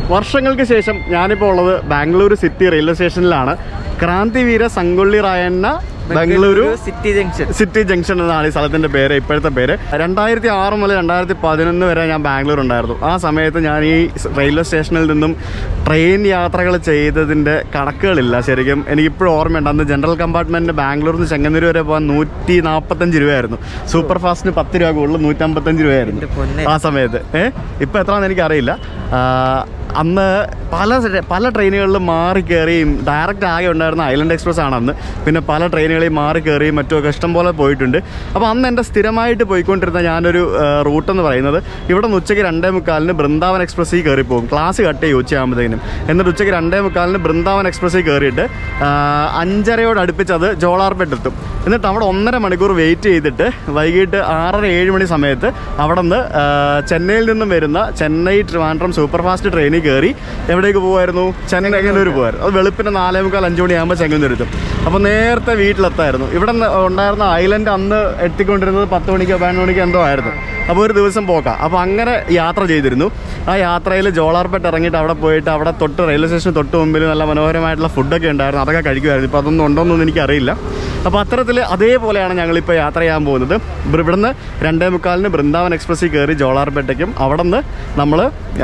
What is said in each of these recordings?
വർഷങ്ങൾക്ക് ശേഷം ഞാനിപ്പോൾ ഉള്ളത് ബാംഗ്ലൂരു സിറ്റി റെയിൽവേ സ്റ്റേഷനിലാണ് Krantiveera Sangolli Rayanna Bengaluru city junction city junction എന്നാണ് ഈ സ്ഥലത്തിന്റെ പേര് ഇപ്പോഴത്തെ പേര് രണ്ടായിരത്തി ആറ് മുതൽ രണ്ടായിരത്തി പതിനൊന്ന് വരെ ഞാൻ ബാംഗ്ലൂർ ഉണ്ടായിരുന്നു ആ സമയത്ത് ഞാൻ ഈ റെയിൽവേ സ്റ്റേഷനിൽ നിന്നും ട്രെയിൻ യാത്രകൾ ചെയ്തതിന്റെ കണക്കുകളില്ല ശരിക്കും എനിക്കിപ്പോഴും ഓർമ്മയുണ്ട് അന്ന് ജനറൽ കമ്പാർട്ട്മെന്റിന് ബാംഗ്ലൂരിൽ നിന്ന് ചെങ്ങന്നൂർ വരെ പോകാൻ നൂറ്റി നാൽപ്പത്തഞ്ച് രൂപയായിരുന്നു സൂപ്പർ ഫാസ്റ്റിന് പത്ത് രൂപ കൂടുതൽ നൂറ്റമ്പത്തഞ്ച് രൂപയായിരുന്നു എന്റെ പൊന്നെ ആ സമയത്ത് ഏ ഇപ്പം എത്രയാണെന്ന് എനിക്കറിയില്ല ആ, അന്ന് പല ര- പല ട്രെയിനുകളിൽ മാറി കയറിയും ഡയറക്റ്റ് ആകെ ഉണ്ടായിരുന്ന ഐലൻഡ് എക്സ്പ്രസ് ആണ് അന്ന് പിന്നെ പല ട്രെയിനുകളിൽ മാറി കയറിയും മറ്റുമൊക്കെ ഇഷ്ടംപോലെ പോയിട്ടുണ്ട് അപ്പോൾ അന്ന് എൻ്റെ സ്ഥിരമായിട്ട് പോയിക്കൊണ്ടിരുന്ന ഞാനൊരു റൂട്ട് എന്ന് പറയുന്നത് ഇവിടെ നിന്ന് ഉച്ചയ്ക്ക് രണ്ടേ മുക്കാലിന് ബൃന്ദാവൻ എക്സ്പ്രസ്സിൽ കയറി പോകും ക്ലാസ് കട്ട് ചെയ്യും ഉച്ചയാകുമ്പോഴത്തേനും എന്നിട്ട് ഉച്ചയ്ക്ക് രണ്ടേ മുക്കാലിന് ബൃന്ദാവൻ എക്സ്പ്രസ്സിൽ കയറിയിട്ട് ആ, അഞ്ചരയോട് അടുപ്പിച്ച് അത് ജോളാർപേട്ട് എത്തും എന്നിട്ട് അവിടെ ഒന്നര മണിക്കൂർ വെയിറ്റ് ചെയ്തിട്ട് വൈകിട്ട് ആറര ഏഴ് മണി സമയത്ത് അവിടെ നിന്ന് ചെന്നൈയിൽ നിന്നും വരുന്ന ചെന്നൈ ട്രിവാൻഡ്രം സൂപ്പർ ഫാസ്റ്റ് ട്രെയിനിൽ കയറി എവിടേക്ക് പോകുമായിരുന്നു ചെന്നൈങ്ങന്നൂർ പോകുമായിരുന്നു അത് വെളുപ്പിന് നാലേ മുക്കാൽ അഞ്ച് മണിയാകുമ്പോൾ ചെങ്ങന്നൂർ എത്തും അപ്പോൾ നേരത്തെ വീട്ടിലെത്തായിരുന്നു ഇവിടെ നിന്ന് ഉണ്ടായിരുന്ന ഐലൻഡ് അന്ന് എത്തിക്കൊണ്ടിരുന്നത് പത്ത് മണിക്കോ പതിനൊന്ന് മണിക്കോ എന്തോ ആയിരുന്നു അപ്പോൾ ഒരു ദിവസം പോക്കാം അപ്പോൾ അങ്ങനെ യാത്ര ചെയ്തിരുന്നു ആ യാത്രയിൽ ജോളാർപേട്ട് ഇറങ്ങിയിട്ട് അവിടെ പോയിട്ട് അവിടെ തൊട്ട് റെയിൽവേ സ്റ്റേഷന് തൊട്ട് മുമ്പിൽ നല്ല മനോഹരമായിട്ടുള്ള ഫുഡൊക്കെ ഉണ്ടായിരുന്നു അതൊക്കെ കഴിക്കുമായിരുന്നു ഇപ്പോൾ അതൊന്നും ഉണ്ടോയെന്നൊന്നും എനിക്കറിയില്ല അപ്പോൾ അത്തരത്തിൽ അതേപോലെയാണ് ഞങ്ങളിപ്പോൾ യാത്ര ചെയ്യാൻ പോകുന്നത് ഇവർ ഇവിടുന്ന് രണ്ടേ മുക്കാലിന് ബൃന്ദാവൻ എക്സ്പ്രസ്സിൽ കയറി ജോളാർപേട്ടയ്ക്കും അവിടെ നിന്ന് നമ്മൾ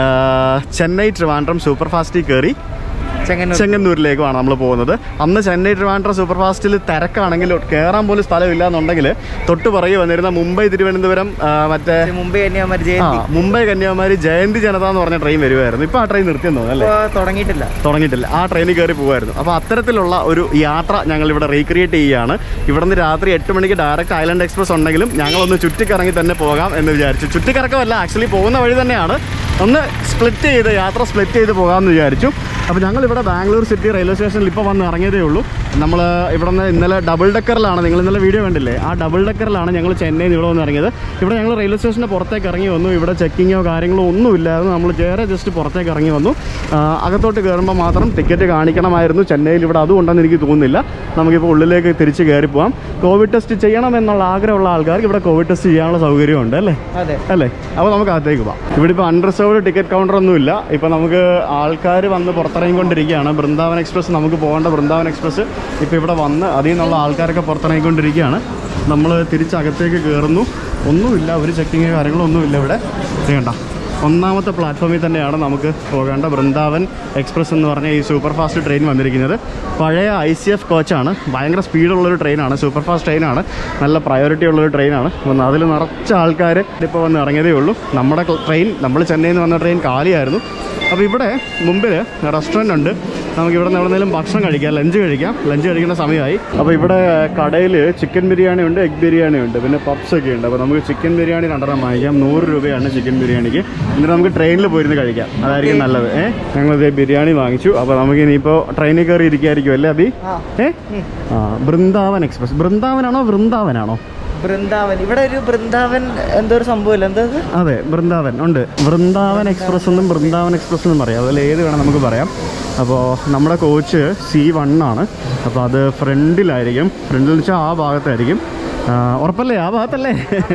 ചെന്നൈ ട്രിവാൻഡ്രം സൂപ്പർ ഫാസ്റ്റിൽ കയറി ചെങ്ങന്നൂർ ചെങ്ങന്നൂരിലേക്കുമാണ് നമ്മൾ പോകുന്നത് അന്ന് ചെന്നൈ ട്രിവാൻഡ്രം സൂപ്പർ ഫാസ്റ്റിൽ തിരക്കാണെങ്കിൽ കയറാൻ പോലും സ്ഥലമില്ല എന്നുണ്ടെങ്കിൽ തൊട്ട് പുറകെ വന്നിരുന്ന മുംബൈ തിരുവനന്തപുരം ആ, മറ്റേ മുംബൈ കന്യാകുമാരി ആ ജയന്തി മുംബൈ കന്യാകുമാരി ജയന്തി ജനത എന്ന് പറഞ്ഞ ട്രെയിൻ വരുമായിരുന്നു ഇപ്പോൾ ആ ട്രെയിൻ നിർത്തിയെന്ന് തോന്നുന്നു അല്ലേ ഇപ്പൊ തുടങ്ങിയിട്ടില്ല തുടങ്ങിയിട്ടില്ല ആ ട്രെയിനിൽ കയറി പോകുമായിരുന്നു അപ്പോൾ അത്തരത്തിലുള്ള ഒരു യാത്ര ഞങ്ങൾ ഇവിടെ റീക്രിയേറ്റ് ചെയ്യുകയാണ് ഇവിടെ നിന്ന് രാത്രി എട്ട് മണിക്ക് ഡയറക്റ്റ് ഐലൻഡ് എക്സ്പ്രസ് ഉണ്ടെങ്കിലും ഞങ്ങളൊന്ന് ചുറ്റിക്കറങ്ങി തന്നെ പോകാം എന്ന് വിചാരിച്ചു ചുറ്റിക്കറക്കമല്ല ആക്ച്വലി പോകുന്ന വഴി തന്നെയാണ് ഒന്ന് സ്പ്ലിറ്റ് ചെയ്ത് യാത്ര സ്പ്ലിറ്റ് ചെയ്ത് പോകാമെന്ന് വിചാരിച്ചു അപ്പോൾ ഞങ്ങൾ ഇവിടെ ബാംഗ്ലൂർ സിറ്റി റെയിൽവേ സ്റ്റേഷനിൽ ഇപ്പോൾ വന്ന് ഇറങ്ങിയതേ ഉള്ളൂ നമ്മൾ ഇവിടെ നിന്ന് ഇന്നലെ ഡബിൾ ഡെക്കറിലാണ് നിങ്ങൾ ഇന്നലെ വീഡിയോ കണ്ടില്ലേ ആ ഡബിൾ ഡെക്കറിലാണ് ഞങ്ങൾ ചെന്നൈയിൽ ഇവിടെ വന്ന് ഇറങ്ങിയത് ഇവിടെ ഞങ്ങൾ റെയിൽവേ സ്റ്റേഷൻ്റെ പുറത്തേക്ക് ഇറങ്ങി വന്നു ഇവിടെ ചെക്കിങ്ങോ കാര്യങ്ങളോ ഒന്നുമില്ലായിരുന്നു നമ്മൾ ചേരെ ജസ്റ്റ് പുറത്തേക്ക് ഇറങ്ങി വന്നു ആ, അകത്തോട്ട് കയറുമ്പോൾ മാത്രം ടിക്കറ്റ് കാണിക്കണമായിരുന്നു ചെന്നൈയിൽ ഇവിടെ അതും ഉണ്ടെന്ന് എനിക്ക് തോന്നുന്നില്ല നമുക്കിപ്പോൾ ഉള്ളിലേക്ക് തിരിച്ച് കയറി പോകാം കോവിഡ് ടെസ്റ്റ് ചെയ്യണമെന്നുള്ള ആഗ്രഹമുള്ള ആൾക്കാർക്ക് ഇവിടെ കോവിഡ് ടെസ്റ്റ് ചെയ്യാനുള്ള സൗകര്യമുണ്ട് അല്ലേ അതെ അല്ലേ അപ്പോൾ നമുക്ക് അകത്തേക്ക് പോവാം ഇവിടെ ഇപ്പോൾ അൺറിസർവ്ഡ് ടിക്കറ്റ് കൗണ്ടർ ഒന്നുമില്ല ഇപ്പോൾ നമുക്ക് ആൾക്കാർ വന്ന് പുറത്തിറങ്ങിക്കൊണ്ടിരിക്കുകയാണ് ബൃന്ദാവൻ എക്സ്പ്രസ് നമുക്ക് പോകേണ്ട ബൃന്ദാവൻ എക്സ്പ്രസ് ഇപ്പോൾ ഇവിടെ വന്ന് അതിൽ നിന്നുള്ള ആൾക്കാരൊക്കെ പുറത്തിറങ്ങിക്കൊണ്ടിരിക്കുകയാണ് നമ്മൾ തിരിച്ചകത്തേക്ക് കയറുന്നു ഒന്നുമില്ല ഒരു ചെക്കിങ് കാര്യങ്ങളൊന്നുമില്ല ഇവിടെ ചെയ്യണ്ട ഒന്നാമത്തെ പ്ലാറ്റ്ഫോമിൽ തന്നെയാണ് നമുക്ക് പോകേണ്ട ബൃന്ദാവൻ എക്സ്പ്രസ് എന്ന് പറഞ്ഞ ഈ സൂപ്പർ ഫാസ്റ്റ് ട്രെയിൻ വന്നിരിക്കുന്നത് പഴയ ഐ സി എഫ് കോച്ചാണ് ഭയങ്കര സ്പീഡുള്ളൊരു ട്രെയിനാണ് സൂപ്പർ ഫാസ്റ്റ് ട്രെയിനാണ് നല്ല പ്രയോറിറ്റി ഉള്ളൊരു ട്രെയിനാണ് അപ്പോൾ അതിൽ നിറച്ച ആൾക്കാർ ഇപ്പോൾ വന്ന് ഇറങ്ങിയതേ ഉള്ളൂ നമ്മുടെ ട്രെയിൻ നമ്മൾ ചെന്നൈയിൽ നിന്ന് വന്ന ട്രെയിൻ കാലിയായിരുന്നു അപ്പോൾ ഇവിടെ മുമ്പിൽ റെസ്റ്റോറൻ്റ് ഉണ്ട് നമുക്ക് ഇവിടെ നിന്ന് എവിടെന്നെങ്കിലും ഭക്ഷണം കഴിക്കാം ലഞ്ച് കഴിക്കാം ലഞ്ച് കഴിക്കേണ്ട സമയമായി അപ്പോൾ ഇവിടെ കടയിൽ ചിക്കൻ ബിരിയാണി ഉണ്ട് എഗ് ബിരിയാണി ഉണ്ട് പിന്നെ പപ്സ് ഒക്കെ ഉണ്ട് അപ്പോൾ നമുക്ക് ചിക്കൻ ബിരിയാണി രണ്ടെണ്ണം വാങ്ങിക്കാം നൂറ് രൂപയാണ് ചിക്കൻ ബിരിയാണിക്ക് എന്നിട്ട് നമുക്ക് ട്രെയിനിൽ പോയിരുന്ന് കഴിക്കാം അതായിരിക്കും നല്ലത് ഏ ഞങ്ങളിത് ബിരിയാണി വാങ്ങിച്ചു അപ്പോൾ നമുക്ക് ഇനിയിപ്പോൾ ട്രെയിനിൽ കയറി ഇരിക്കുമായിരിക്കും അല്ലേ അബി ആ ഏ ആ ബൃന്ദാവൻ എക്സ്പ്രസ് ബൃന്ദാവനാണോ വൃന്ദാവനാണോ ബൃന്ദാവൻ ഇവിടെ ഒരു ബൃന്ദാവൻ എന്തോ ഒരു സംഭവമില്ല എന്താ ഇത്? അതെ വൃന്ദാവൻ ഉണ്ട് വൃന്ദാവൻ എക്സ്പ്രസ് എന്നും വൃന്ദാവൻ എക്സ്പ്രസ് എന്നും പറയാം അതിൽ ഏത് വേണം നമുക്ക് പറയാം അപ്പോൾ നമ്മുടെ കോച്ച് സി വൺ ആണ് അപ്പോൾ അത് ഫ്രണ്ടിലായിരിക്കും ഫ്രണ്ടിൽ വെച്ചാൽ ആ ഭാഗത്തായിരിക്കും ആ, ഉറപ്പല്ലേ ആ ഭാഗത്തല്ലേ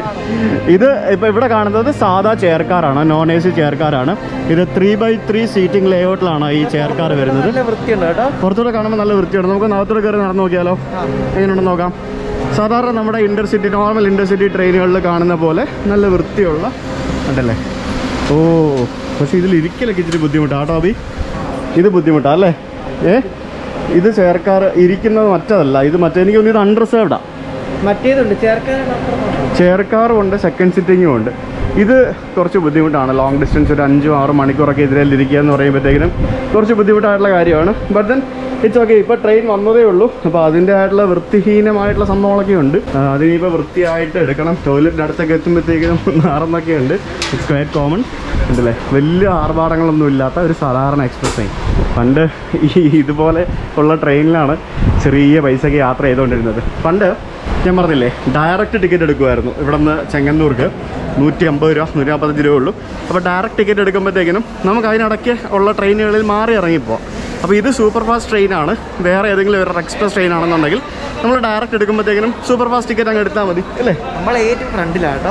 ഇത് ഇപ്പോൾ ഇവിടെ കാണുന്നത് സാധാ ചെയർക്കാറാണ് നോൺ എ സി ചെയർക്കാറാണ് ഇത് ത്രീ ബൈ ത്രീ സീറ്റിംഗ് ലേഔട്ടിലാണ് ഈ ചെയർക്കാർ വരുന്നത് നല്ല വൃത്തിയുണ്ട് കേട്ടോ പുറത്തൂടെ കാണുമ്പോൾ നല്ല വൃത്തിയാണ് നമുക്ക് നകത്തോടെ കയറി നടന്നു നോക്കിയാലോ എങ്ങനെയുണ്ടെന്ന് നോക്കാം സാധാരണ നമ്മുടെ ഇൻ്റർസിറ്റി നോർമൽ ഇൻ്റർസിറ്റി ട്രെയിനുകളിൽ കാണുന്ന പോലെ നല്ല വൃത്തിയുള്ള ഉണ്ടല്ലേ ഓ പക്ഷേ ഇതിൽ ഇരിക്കലൊക്കെ ഇച്ചിരി ബുദ്ധിമുട്ടാണ് കേട്ടോ അബി ഇത് ബുദ്ധിമുട്ടാ അല്ലേ ഏ ഇത് ചേർക്കാർ ഇരിക്കുന്നത് മറ്റതല്ല ഇത് മറ്റേ എനിക്ക് തോന്നുന്നു ഇത് അൺറിസേർവ്ഡാണ് മറ്റേതുണ്ട് ചേർക്കാൻ ചെയർക്കാറും ഉണ്ട് സെക്കൻഡ് സിറ്റിങ്ങും ഉണ്ട് ഇത് കുറച്ച് ബുദ്ധിമുട്ടാണ് ലോങ് ഡിസ്റ്റൻസ് ഒരു അഞ്ചോ ആറ് മണിക്കൂറൊക്കെ ഇതിൽ ഇരിക്കുക എന്ന് പറയുമ്പോഴത്തേക്കിനും കുറച്ച് ബുദ്ധിമുട്ടായിട്ടുള്ള കാര്യമാണ് ബട്ട് ദെൻ ഇറ്റ്സ് ഓക്കെ ഇപ്പോൾ ട്രെയിൻ വന്നതേ ഉള്ളൂ അപ്പോൾ അതിൻ്റെ ആയിട്ടുള്ള വൃത്തിഹീനമായിട്ടുള്ള സംഭവങ്ങളൊക്കെ ഉണ്ട് ആ, അതിനിപ്പോൾ വൃത്തിയായിട്ട് എടുക്കണം ടോയ്ലറ്റിൻ്റെ അടുത്തൊക്കെ എത്തുമ്പോഴത്തേക്കിനും നാറന്നൊക്കെ ഉണ്ട് ഇറ്റ്സ് ക്വയറ്റ് കോമൺ ഉണ്ടല്ലേ വലിയ ആർഭാടങ്ങളൊന്നും ഇല്ലാത്ത ഒരു സാധാരണ എക്സ്പ്രസ് ട്രെയിൻ പണ്ട് ഈ ഇതുപോലെ ഉള്ള ട്രെയിനിലാണ് ചെറിയ പൈസയ്ക്ക് യാത്ര ചെയ്തുകൊണ്ടിരുന്നത് പണ്ട് ഞാൻ പറഞ്ഞില്ലേ ഡയറക്റ്റ് ടിക്കറ്റ് എടുക്കുമായിരുന്നു ഇവിടെ നിന്ന് ചെങ്ങന്നൂർക്ക് നൂറ്റി അമ്പത് രൂപ നൂറ്റി നാൽപ്പത്തഞ്ച് രൂപ ഉള്ളൂ അപ്പോൾ ഡയറക്റ്റ് ടിക്കറ്റ് എടുക്കുമ്പോഴത്തേക്കിനും നമുക്ക് അതിനിടയ്ക്ക് ഉള്ള ട്രെയിനുകളിൽ മാറി ഇറങ്ങിപ്പോവാം അപ്പോൾ ഇത് സൂപ്പർ ഫാസ്റ്റ് ട്രെയിനാണ് വേറെ ഏതെങ്കിലും ഒരു എക്സ്പ്രസ് ട്രെയിൻ ആണെന്നുണ്ടെങ്കിൽ നമ്മൾ ഡയറക്റ്റ് എടുക്കുമ്പോഴത്തേക്കിനും സൂപ്പർ ഫാസ്റ്റ് ടിക്കറ്റ് അങ്ങ് എടുത്താൽ മതി അല്ലേ നമ്മൾ ഏറ്റവും ഫ്രണ്ടിലാട്ടോ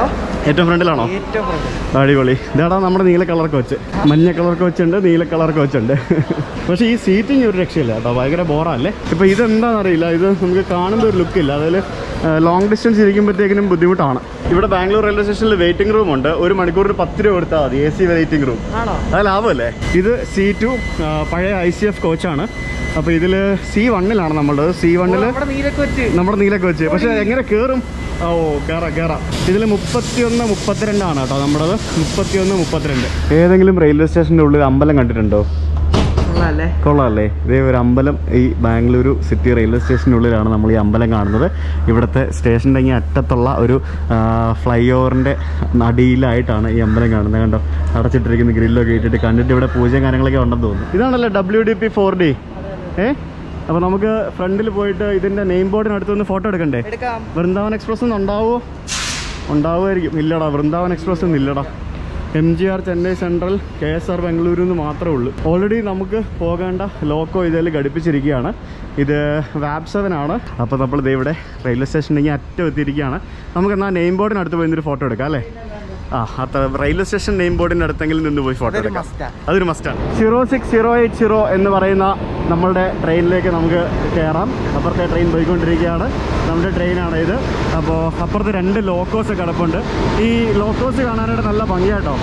ഏറ്റവും ഫ്രണ്ടിലാണോ ഏറ്റവും front. അടിപൊളി ഇതാടാ നമ്മുടെ നീല കളർ കോച്ച് മഞ്ഞ കളർ കോച്ച് ഉണ്ട് നീല കളർ കോച്ച് ഉണ്ട് പക്ഷേ ഈ സീറ്റിംഗ് ഒരു രക്ഷയില്ല കേട്ടോ ഭയങ്കര ബോറല്ലേ ഇപ്പോൾ ഇതെന്താണെന്നറിയില്ല ഇത് നമുക്ക് കാണുമ്പോൾ ഒരു ലുക്കില്ല അതായത് ലോങ് ഡിസ്റ്റൻസ് ഇരിക്കുമ്പോഴത്തേക്കിനും ബുദ്ധിമുട്ടാണ് ഇവിടെ ബാംഗ്ലൂർ റെയിൽവേ സ്റ്റേഷനിൽ വെയിറ്റിംഗ് റൂം ഉണ്ട് ഒരു മണിക്കൂറിന് പത്ത് രൂപ കൊടുത്താൽ മതി എ സി വെയിറ്റിംഗ് റൂം ആണോ അത് ലാഭമല്ലേ ഇത് സി ടു പഴയ ഐ സി എഫ് കോച്ചാണ് അപ്പോൾ ഇതിൽ സി വണ്ണിലാണ് നമ്മളുടെ സി വണ്ണിൽ നമ്മുടെ നീലക്കൊച്ച് നമ്മുടെ നീലൊക്കെ വെച്ച് പക്ഷെ എങ്ങനെ കയറും ഓ കയറാം കയറാം ഇതിൽ മുപ്പത്തിയൊന്ന് മുപ്പത്തിരണ്ടാണ് കേട്ടോ നമ്മുടേത് മുപ്പത്തിയൊന്ന് മുപ്പത്തിരണ്ട് ഏതെങ്കിലും റെയിൽവേ സ്റ്റേഷൻ്റെ ഉള്ളിൽ അമ്പലം കണ്ടിട്ടുണ്ടോ കൊള്ളാല്ലേ കൊള്ളാമല്ലേ ഇതേ ഒരു അമ്പലം ഈ ബാംഗ്ലൂരു സിറ്റി റെയിൽവേ സ്റ്റേഷനുള്ളിലാണ് നമ്മൾ ഈ അമ്പലം കാണുന്നത് ഇവിടുത്തെ സ്റ്റേഷൻ്റെ ഇങ്ങനെ അറ്റത്തുള്ള ഒരു ഫ്ലൈ ഓവറിൻ്റെ നടിയിലായിട്ടാണ് ഈ അമ്പലം കാണുന്നത് കണ്ടോ അടച്ചിട്ടിരിക്കുന്ന ഗ്രില്ലൊക്കെ ഇട്ടിട്ട് കണ്ടിട്ട് ഇവിടെ പൂജയും കാര്യങ്ങളൊക്കെ ഉണ്ടെന്ന് തോന്നുന്നു ഇതാണല്ലോ W D P four D A അപ്പോൾ നമുക്ക് ഫ്രണ്ടിൽ പോയിട്ട് ഇതിൻ്റെ നെയിം ബോർഡിനടുത്ത് നിന്ന് ഫോട്ടോ എടുക്കണ്ടേ എടുക്കാം വൃന്ദാവൻ എക്സ്പ്രസ് ഒന്നും ഉണ്ടാവുമോ ഉണ്ടാവുമായിരിക്കും ഇല്ലടാ വൃന്ദാവൻ എക്സ്പ്രസ് ഒന്നും ഇല്ലടാ M G R Chennai central K S R Bengaluru എന്ന് മാത്രമേ ഉള്ളൂ ഓൾറെഡി നമുക്ക് പോകേണ്ട ലോക്കോ ഇതിൽ ഘടിപ്പിച്ചിരിക്കുകയാണ് ഇത് വാബ് സെവൻ ആണ് അപ്പോൾ നമ്മൾ ദേ ഇവിടെ റെയിൽവേ സ്റ്റേഷനിലേക്ക് അറ്റം എത്തിയിരിക്കുകയാണ് നമുക്ക് എന്നാൽ നെയിം ബോർഡിനടുത്ത് പോയി ഒരു ഫോട്ടോ എടുക്കാം അല്ലേ ആ അത്ര റെയിൽവേ സ്റ്റേഷൻ നെയിം ബോർഡിൻ്റെ അടുത്തെങ്കിലും നിന്ന് പോയി ഫോട്ടോ അതൊരു എടുക്കാം must ആ. അതൊരു മസ്റ്റാണ് zero six zero eight zero എന്ന് പറയുന്ന നമ്മളുടെ ട്രെയിനിലേക്ക് നമുക്ക് കയറാം അപ്പുറത്തെ ട്രെയിൻ പോയിക്കൊണ്ടിരിക്കുകയാണ് നമ്മുടെ ട്രെയിനാണ് ഇത് അപ്പോൾ അപ്പുറത്ത് രണ്ട് ലോക്കോസ് കിടപ്പുണ്ട് ഈ ലോക്കോസ് കാണാനായിട്ട് നല്ല ഭംഗിയാട്ടോ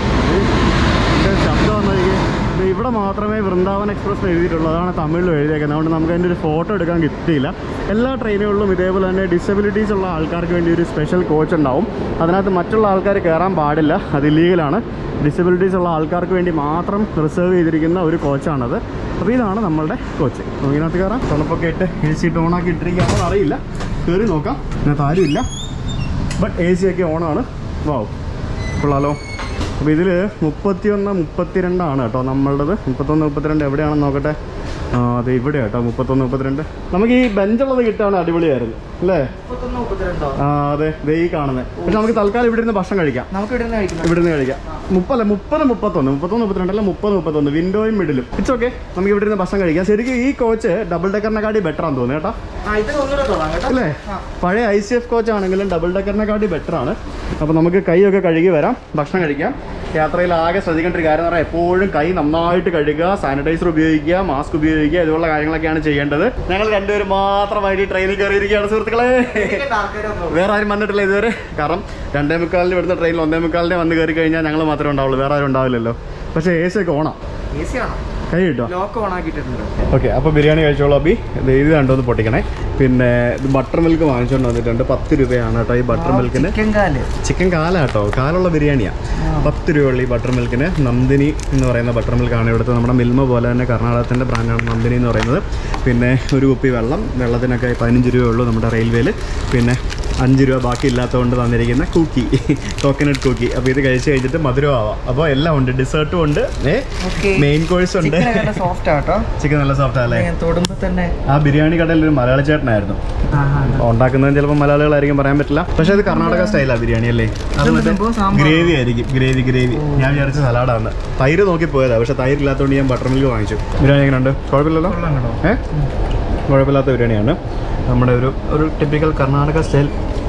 ഇതിൻ്റെ ശബ്ദം വന്നിരിക്കും ഇത് ഇവിടെ മാത്രമേ വൃന്ദാവൻ എക്സ്പ്രസ് എഴുതിയിട്ടുള്ളൂ അതാണ് തമിഴിലും എഴുതിയേക്കുന്നത് അതുകൊണ്ട് നമുക്ക് അതിൻ്റെ ഒരു ഫോട്ടോ എടുക്കാൻ കിട്ടിയില്ല എല്ലാ ട്രെയിനുകളിലും ഇതേപോലെ തന്നെ ഡിസബിലിറ്റീസ് ഉള്ള ആൾക്കാർക്ക് വേണ്ടി ഒരു സ്പെഷ്യൽ കോച്ച് ഉണ്ടാവും അതിനകത്ത് മറ്റുള്ള ആൾക്കാർ കയറാൻ പാടില്ല അത് ഇല്ലീഗലാണ് ഡിസബിലിറ്റീസ് ഉള്ള ആൾക്കാർക്ക് വേണ്ടി മാത്രം റിസർവ് ചെയ്തിരിക്കുന്ന ഒരു കോച്ചാണത് അപ്പോൾ ഇതാണ് നമ്മളുടെ കോച്ച് അപ്പോൾ ഇതിനകത്ത് കയറാം തണുപ്പൊക്കെ ഇട്ട് എ സി ഇട്ട് ഓണാക്കി ഇട്ടിരിക്കുകയാണോ അറിയില്ല കയറി നോക്കാം ഇതിനകത്ത് ആരുമില്ല ബട്ട് എ സി ഒക്കെ ഓണാണ് വാവ് കൊള്ളാലോ അപ്പോൾ ഇതിൽ മുപ്പത്തിയൊന്ന് മുപ്പത്തിരണ്ടാണ് കേട്ടോ നമ്മളുടേത് മുപ്പത്തൊന്ന് മുപ്പത്തിരണ്ട് എവിടെയാണെന്ന് നോക്കട്ടെ ആ അതെ ഇവിടെ കേട്ടോ മുപ്പത്തൊന്ന് മുപ്പത്തിരണ്ട് നമുക്ക് ഈ ബെഞ്ചുള്ളത് കിട്ടുകയാണ് അടിപൊളിയായിരുന്നു അല്ലേ മുപ്പത്തൊന്ന് മുപ്പത്തിരണ്ടോ ആ അതെ ദേ ഈ കാണുന്നത് പക്ഷെ നമുക്ക് തൽക്കാലം ഇവിടെ ഇരുന്ന് ഭക്ഷണം കഴിക്കാം നമുക്ക് ഇവിടെ നിന്ന് കഴിക്കണം ഇവിടുന്ന് കഴിക്കാം മുപ്പല്ല മുപ്പത് മുപ്പത്തൊന്ന് മുപ്പത്തൊന്ന് മുപ്പത്തിരണ്ടല്ല മുപ്പത് മുപ്പത്തൊന്ന് വിൻഡോയും മിഡിലും ഇറ്റ്സ് ഓക്കെ നമുക്ക് ഇവിടെ ഇരുന്ന് ഭക്ഷണം കഴിക്കാം ശരിക്കും ഈ കോച്ച് ഡബിൾ ഡെക്കറിനെക്കാട്ടി ബെറ്റർ ആണെന്ന് തോന്നുന്നു കേട്ടോ ആ ഇത് ഒന്നുകൂടെ തൊടാം കേട്ടോ അല്ലേ ആ. പഴയ ഐ സി എഫ് കോച്ച് ആണെങ്കിലും ഡബിൾ ഡെക്കറിനെക്കാട്ടി ബെറ്റർ ആണ് അപ്പോൾ നമുക്ക് കൈയൊക്കെ കഴുകി വരാം ഭക്ഷണം കഴിക്കാം യാത്രയിൽ ആകെ ശ്രദ്ധിക്കേണ്ട ഒരു കാര്യം എന്ന് പറഞ്ഞാൽ എപ്പോഴും കൈ നന്നായിട്ട് കഴുകുക സാനിറ്റൈസർ ഉപയോഗിക്കുക മാസ്ക് ഉപയോഗിക്കുക ഇതുപോലുള്ള കാര്യങ്ങളൊക്കെയാണ് ചെയ്യേണ്ടത് ഞങ്ങൾ രണ്ടുപേരും മാത്രമായിട്ട് ഈ ട്രെയിനിൽ കയറിയിരിക്കുകയാണ് സുഹൃത്തുക്കളെ ഇതിന്റെ ആൾക്കാരൊക്കെ വേറെ ആരും വന്നിട്ടില്ല ഇതുവരെ കാരണം രണ്ടേ മുക്കാലിന് ഇവിടുത്തെ ട്രെയിനിൽ ഒന്നേ മുക്കാലിനെ വന്ന് കയറി കഴിഞ്ഞാൽ ഞങ്ങൾ മാത്രമേ ഉണ്ടാവുള്ളൂ വേറെ ആരും ഉണ്ടാവില്ലല്ലോ പക്ഷേ എ സി ഒക്കെ ഓണാ എ സി ആണോ കൈ കിട്ടോ ലോക്ക് ഓൺ ആക്കിയിട്ടുണ്ട് ഓക്കെ അപ്പോൾ ബിരിയാണി കഴിച്ചോളൂ അബി ദേ ഇത് രണ്ടോന്ന് പൊട്ടിക്കണേ പിന്നെ ഇത് ബട്ടർ മിൽക്ക് വാങ്ങിച്ചുകൊണ്ട് വന്നിട്ടുണ്ട് പത്ത് രൂപയാണ് കേട്ടോ ഈ ബട്ടർ മിൽക്കിന് ചിക്കൻ കാല് ചിക്കൻ കാല കേട്ടോ കാലുള്ള ബിരിയാണിയാണ് പത്ത് രൂപയുള്ള ഈ ബട്ടർ മിൽക്കിന് നന്ദിനി എന്ന് പറയുന്ന ബട്ടർ മിൽക്കാണ് ഇവിടുത്തെ നമ്മുടെ മിൽമ പോലെ തന്നെ കർണാടകത്തിൻ്റെ ബ്രാൻഡാണ് നന്ദിനി എന്ന് പറയുന്നത് പിന്നെ ഒരു കുപ്പി വെള്ളം വെള്ളത്തിനൊക്കെ പതിനഞ്ച് രൂപയുള്ളൂ നമ്മുടെ റെയിൽവേയിൽ പിന്നെ അഞ്ച് രൂപ ബാക്കി ഇല്ലാത്തതുകൊണ്ട് തന്നിരിക്കുന്ന കുക്കി കോക്കനട്ട് കുക്കി അപ്പോൾ ഇത് കഴിച്ച് കഴിഞ്ഞിട്ട് മധുരം ആവാം അപ്പോൾ എല്ലാം ഉണ്ട് ഡിസേർട്ടും ഉണ്ട് ഏ Okay. മെയിൻ കോഴ്സ് ഉണ്ട് ചിക്കൻ നല്ല സോഫ്റ്റ് ആട്ടോ ചിക്കൻ നല്ല സോഫ്റ്റ് അല്ലേ ഞാൻ തൊടുമ്പോ തന്നെ ആ ബിരിയാണി കടയിൽ ഒരു മലയാളി ചേട്ടനായിരുന്നു ഉണ്ടാക്കുന്നത് ചിലപ്പോൾ മലയാളികളായിരിക്കും പറയാൻ പറ്റില്ല പക്ഷേ അത് കർണാടക സ്റ്റൈലാണ് ബിരിയാണി അല്ലേ അത് ഇതെന്ത് മറ്റേ സംഭവം? സാമ്പാർ? ഗ്രേവി ആയിരിക്കും ഗ്രേവി ഗ്രേവി ഞാൻ വിചാരിച്ച സലാഡാണ് തൈര് നോക്കി പോയതാ പക്ഷെ തൈര് ഇല്ലാത്തതുകൊണ്ട് ഞാൻ ബട്ടർ മിൽക്ക് വാങ്ങിച്ചു ബിരിയാണി എങ്ങനെയുണ്ട് കുഴപ്പമില്ലല്ലോ ഏ കുഴപ്പമില്ലാത്ത ബിരിയാണിയാണ് നമ്മുടെ ഒരു ഒരു ടിപ്പിക്കൽ കർണാടക സ്റ്റൈൽ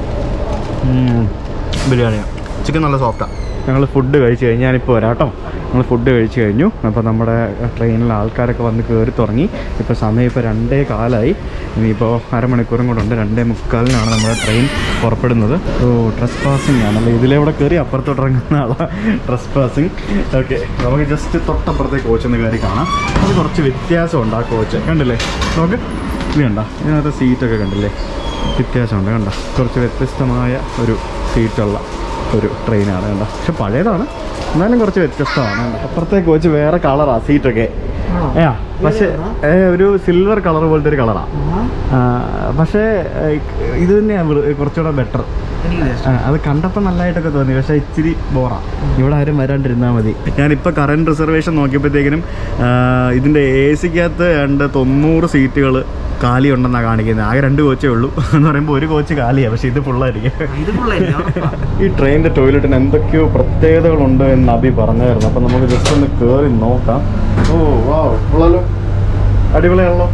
ബിരിയാണിയാണ് ചിക്കൻ നല്ല സോഫ്റ്റാണ് ഞങ്ങൾ ഫുഡ് കഴിച്ച് കഴിഞ്ഞ് ഞാനിപ്പോൾ വരാം കേട്ടോ ഞങ്ങൾ ഫുഡ് കഴിച്ച് കഴിഞ്ഞു അപ്പോൾ നമ്മുടെ ട്രെയിനിൽ ആൾക്കാരൊക്കെ വന്ന് കയറി തുടങ്ങി ഇപ്പോൾ സമയം ഇപ്പോൾ രണ്ടേ കാലായി ഇനിയിപ്പോൾ അരമണിക്കൂറും കൂടെ ഉണ്ട് രണ്ടേ മുക്കാലിനാണ് നമ്മുടെ ട്രെയിൻ പുറപ്പെടുന്നത് ഓ ട്രസ് പാസിംഗ് ആണല്ലോ ഇതിലൂടെ കയറി അപ്പുറത്തോട്ട് ഇറങ്ങുന്ന ആളാണ് ട്രസ് പാസിംഗ് ഓക്കെ നമുക്ക് ജസ്റ്റ് തൊട്ടപ്പുറത്തെ കോച്ച് ഒന്ന് കയറി കാണാം അത് കുറച്ച് വ്യത്യാസമുണ്ട് ആ കോച്ച് കണ്ടില്ലേ നോക്ക് ഇത് കണ്ട ഇതിനകത്ത് സീറ്റൊക്കെ കണ്ടില്ലേ വ്യത്യാസമുണ്ട് കണ്ട കുറച്ച് വ്യത്യസ്തമായ ഒരു സീറ്റുള്ള ഒരു ട്രെയിനാണ് കണ്ട പക്ഷെ പഴയതാണ് എന്നാലും കുറച്ച് വ്യത്യസ്തമാണ് കണ്ടോ. അപ്പുറത്തെ കോച്ച് വേറെ കളറാ സീറ്റൊക്കെ ഏ പക്ഷേ ഏ, ഒരു സിൽവർ കളർ പോലത്തെ ഒരു കളറാ പക്ഷേ ഏ, ഇത് തന്നെയാണ് കുറച്ചുകൂടെ ബെറ്റർ എനിക്ക് ആ, അത് കണ്ടപ്പോൾ നല്ലതായിട്ടൊക്കെ തോന്നി പക്ഷേ ഇച്ചിരി ബോറാ ഇവിടെ ആരും വരാണ്ടിരുന്നാൽ മതി ഞാനിപ്പോൾ കറണ്ട് റിസർവേഷൻ നോക്കിയപ്പോഴത്തേക്കിനും ആ, ഇതിൻ്റെ എ സിക്കകത്ത് രണ്ട് തൊണ്ണൂറ് സീറ്റുകൾ കാലി ഉണ്ടെന്നാണ് കാണിക്കുന്നത് ആകെ രണ്ട് കോച്ചേ ഉള്ളൂ എന്ന് പറയുമ്പോൾ ഒരു കോച്ച് കാലിയാണ് പക്ഷേ ഇത് ഫുള്ളായിരിക്കും ഇത് ഫുള്ളായിരിക്കും ഉറപ്പാ. ഈ ട്രെയിനിൻ്റെ ടോയ്ലറ്റിന് എന്തൊക്കെയോ പ്രത്യേകതകളുണ്ട് എന്ന് അബി പറഞ്ഞായിരുന്നു അപ്പം നമുക്ക് ജസ്റ്റ് ഒന്ന് കയറി നോക്കാം ഓ വാ ഉള്ളല്ലോ അടിപൊളിയാണല്ലോ